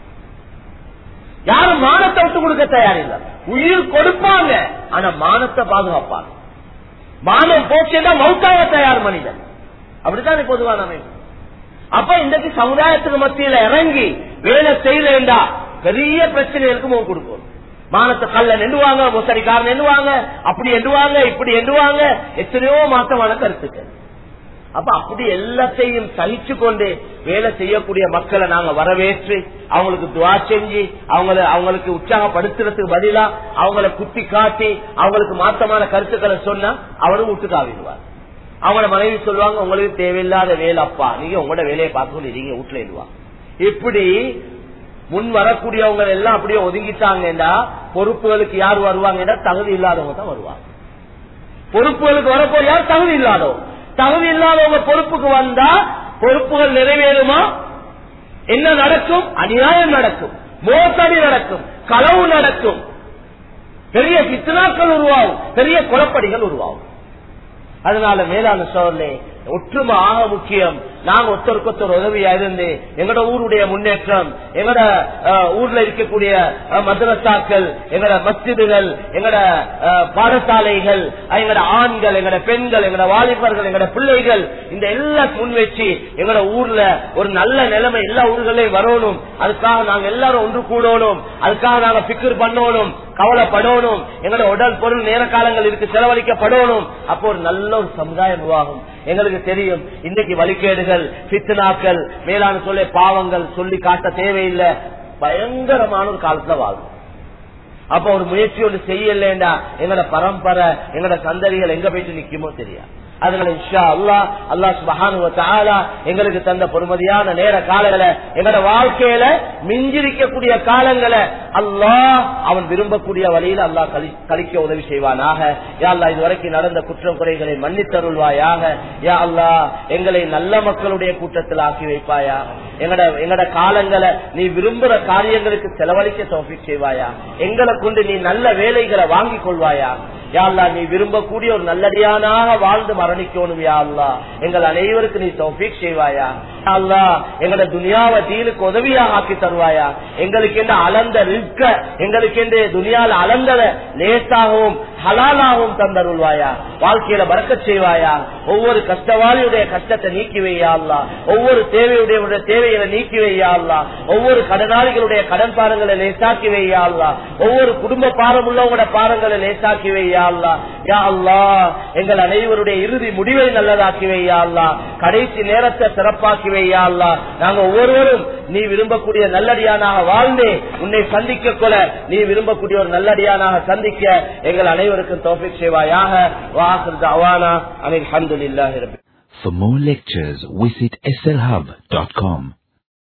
யாரும் மானத்தை விட்டு கொடுக்க தயாரில்லை உயிர் கொடுப்பாங்க ஆனா மானத்தை பாதுகாப்பாங்க மானம் போச்சுன்னா மௌத்தாக தயார் மனிதன் அப்படித்தான் பொதுவான அமைப்பு அப்ப இன்றைக்கு சமுதாயத்துக்கு மத்தியில இறங்கி வேலை செய்யலண்டா பெரிய பிரச்சனைகளுக்கு முகம் கொடுக்கும் மானத்தை கல்ல நெண்டுவாங்க மொசடிக்காரன் எண்ணுவாங்க அப்படி எண்ணுவாங்க இப்படி எண்ணுவாங்க எத்தனையோ மாற்றமான கருத்துக்கள் அப்ப அப்படி எல்லாத்தையும் சகிச்சு கொண்டு வேலை செய்யக்கூடிய மக்களை நாங்க வரவேற்று அவங்களுக்கு துவா செஞ்சு அவங்கள அவங்களுக்கு உற்சாகப்படுத்துறதுக்கு பதிலா அவங்கள குத்தி காட்டி அவங்களுக்கு மாற்றமான கருத்துக்களை சொன்னா அவரும் வீட்டுக்கு ஆவிடுவார் அவங்களோட மனைவி சொல்லுவாங்க உங்களுக்கு தேவையில்லாத வேலை அப்பா நீங்க உங்களோட வேலையை பார்த்து நீங்க வீட்டுல எழுவா இப்படி முன் வரக்கூடியவங்க எல்லாம் அப்படியே ஒதுங்கிட்டாங்கன்னா பொறுப்புகளுக்கு யார் வருவாங்கன்னா தகுதி இல்லாதவங்க தான் வருவாங்க பொறுப்புகளுக்கு வரப்போ யார் தகுதி இல்லாதவங்க தகுதி இல்லாதவங்க பொறுப்புக்கு வந்தா பொறுப்புகள் நிறைவேறுமா என்ன நடக்கும் அநியாயம் நடக்கும் மோசடி நடக்கும் களவு நடக்கும் பெரிய பித்னாக்கள் உருவாகும் பெரிய குழப்படிகள் உருவாகும் அதனால மேலான சோழலே ஒற்றுமை ஆக முக்கியம் நாங்க ஒருத்தருக்கு ஒருத்தர் உதவியா இருந்து எங்கட ஊருடைய முன்னேற்றம் எங்கட அஹ், ஊர்ல இருக்கக்கூடிய அஹ், மதரசாக்கள் எங்கட மஸ்ஜிதுகள் எங்கட அஹ், பாடசாலைகள் அஹ், எங்கட ஆண்கள் எங்கட பெண்கள் எங்கட வாலிபர்கள் எங்கட பிள்ளைகள் இந்த எல்லாம் முன் வச்சு எங்கட ஊர்ல ஒரு நல்ல நிலைமை எல்லா ஊர்களையும் வரணும் அதுக்காக நாங்க எல்லாரும் ஒன்று கூடணும் அதுக்காக நாங்க பிக்கர் பண்ணணும் கவலைப்படணும் எங்களோட உடல் பொருள் நேர காலங்கள் இருக்கு செலவழிக்கப்படணும் அப்போ ஒரு நல்ல ஒரு சமுதாயம் உருவாகும் எங்களுக்கு தெரியும் இன்னைக்கு வழிகேடுகள் பித்தனாக்கள் மேலான சொல்ல பாவங்கள் சொல்லி காட்ட தேவையில்லை பயங்கரமான ஒரு காலத்துல வாழும் அப்ப ஒரு முயற்சி ஒன்று செய்யலண்டா எங்களோட பரம்பரை எங்களோட சந்ததிகள் எங்க போயிட்டு நிக்குமோ தெரியாது அதனால இன்ஷா அல்லா அல்லா சுபஹானு தஆலா எங்களுக்கு தந்த பொறுமதியான நேர காலங்களை எங்களோட வாழ்க்கையில மிஞ்சிருக்கக்கூடிய காலங்களை அல்லாஹ் அவன் விரும்பக்கூடிய வழியில் அல்லாஹ் கழி- கழிக்க உதவி செய்வானாக யா அல்லா இதுவரைக்கும் நடந்த குற்றம் குறைகளை மன்னித்தருள்வாயாக யா அல்லாஹ் எங்களை நல்ல மக்களுடைய கூட்டத்தில் ஆக்கி வைப்பாயா எங்கட எங்கட காலங்களை நீ விரும்புற காரியங்களுக்கு செலவழிக்க தோஃபிக் செய்வாயா எங்களை கொண்டு நீ நல்ல வேலைகளை வாங்கிக் கொள்வாயா யா அல்லா நீ விரும்பக்கூடிய ஒரு நல்லடியானாக வாழ்ந்து மரணிக்கணும் யா அல்லா எங்கள் அனைவருக்கு நீ தௌஃபீக் செய்வாயா யா அல்லா எங்களோட துனியாவை தீனுக்கு உதவியாக ஆக்கி தருவாயா எங்களுக்கு என்ன அளந்த ரிஸ்க எங்களுக்கு என்று துனியால அளந்தத லேசாகவும் ஹலாலாகவும் தந்தருள்வாயா வாழ்க்கையில பறக்கச் செய்வாயா ஒவ்வொரு கஷ்டவாளியுடைய கஷ்டத்தை நீக்கி வையா அல்லா ஒவ்வொரு தேவையுடைய தேவைகளை நீக்கி வையா அல்லா ஒவ்வொரு கடனாளிகளுடைய கடன் பாரங்களை லேசாக்கி வையா அல்லா ஒவ்வொரு குடும்ப பாரம் உள்ளவங்களோட பாரங்களை லேசாக்கி வையா அல்லா யா அல்லா எங்கள் அனைவருடைய இறுதி முடிவை நல்லதாக்கி வையா அல்லா கடைசி நேரத்தை சிறப்பாக்கி வையா அல்லா நாங்க ஒவ்வொருவரும் நீ விரும்பக்கூடிய நல்லடியானாக வாழ்ந்தே உன்னை சந்திக்க கொள்ள நீ விரும்பக்கூடிய ஒரு நல்லடியானாக சந்திக்க எங்கள் அனைவருக்கும் தோப்பிக் செய்வாயாக வாசல் அவானா அனில் அஹமதுல்லாஹி ரபி For more lectures, visit slhub.com.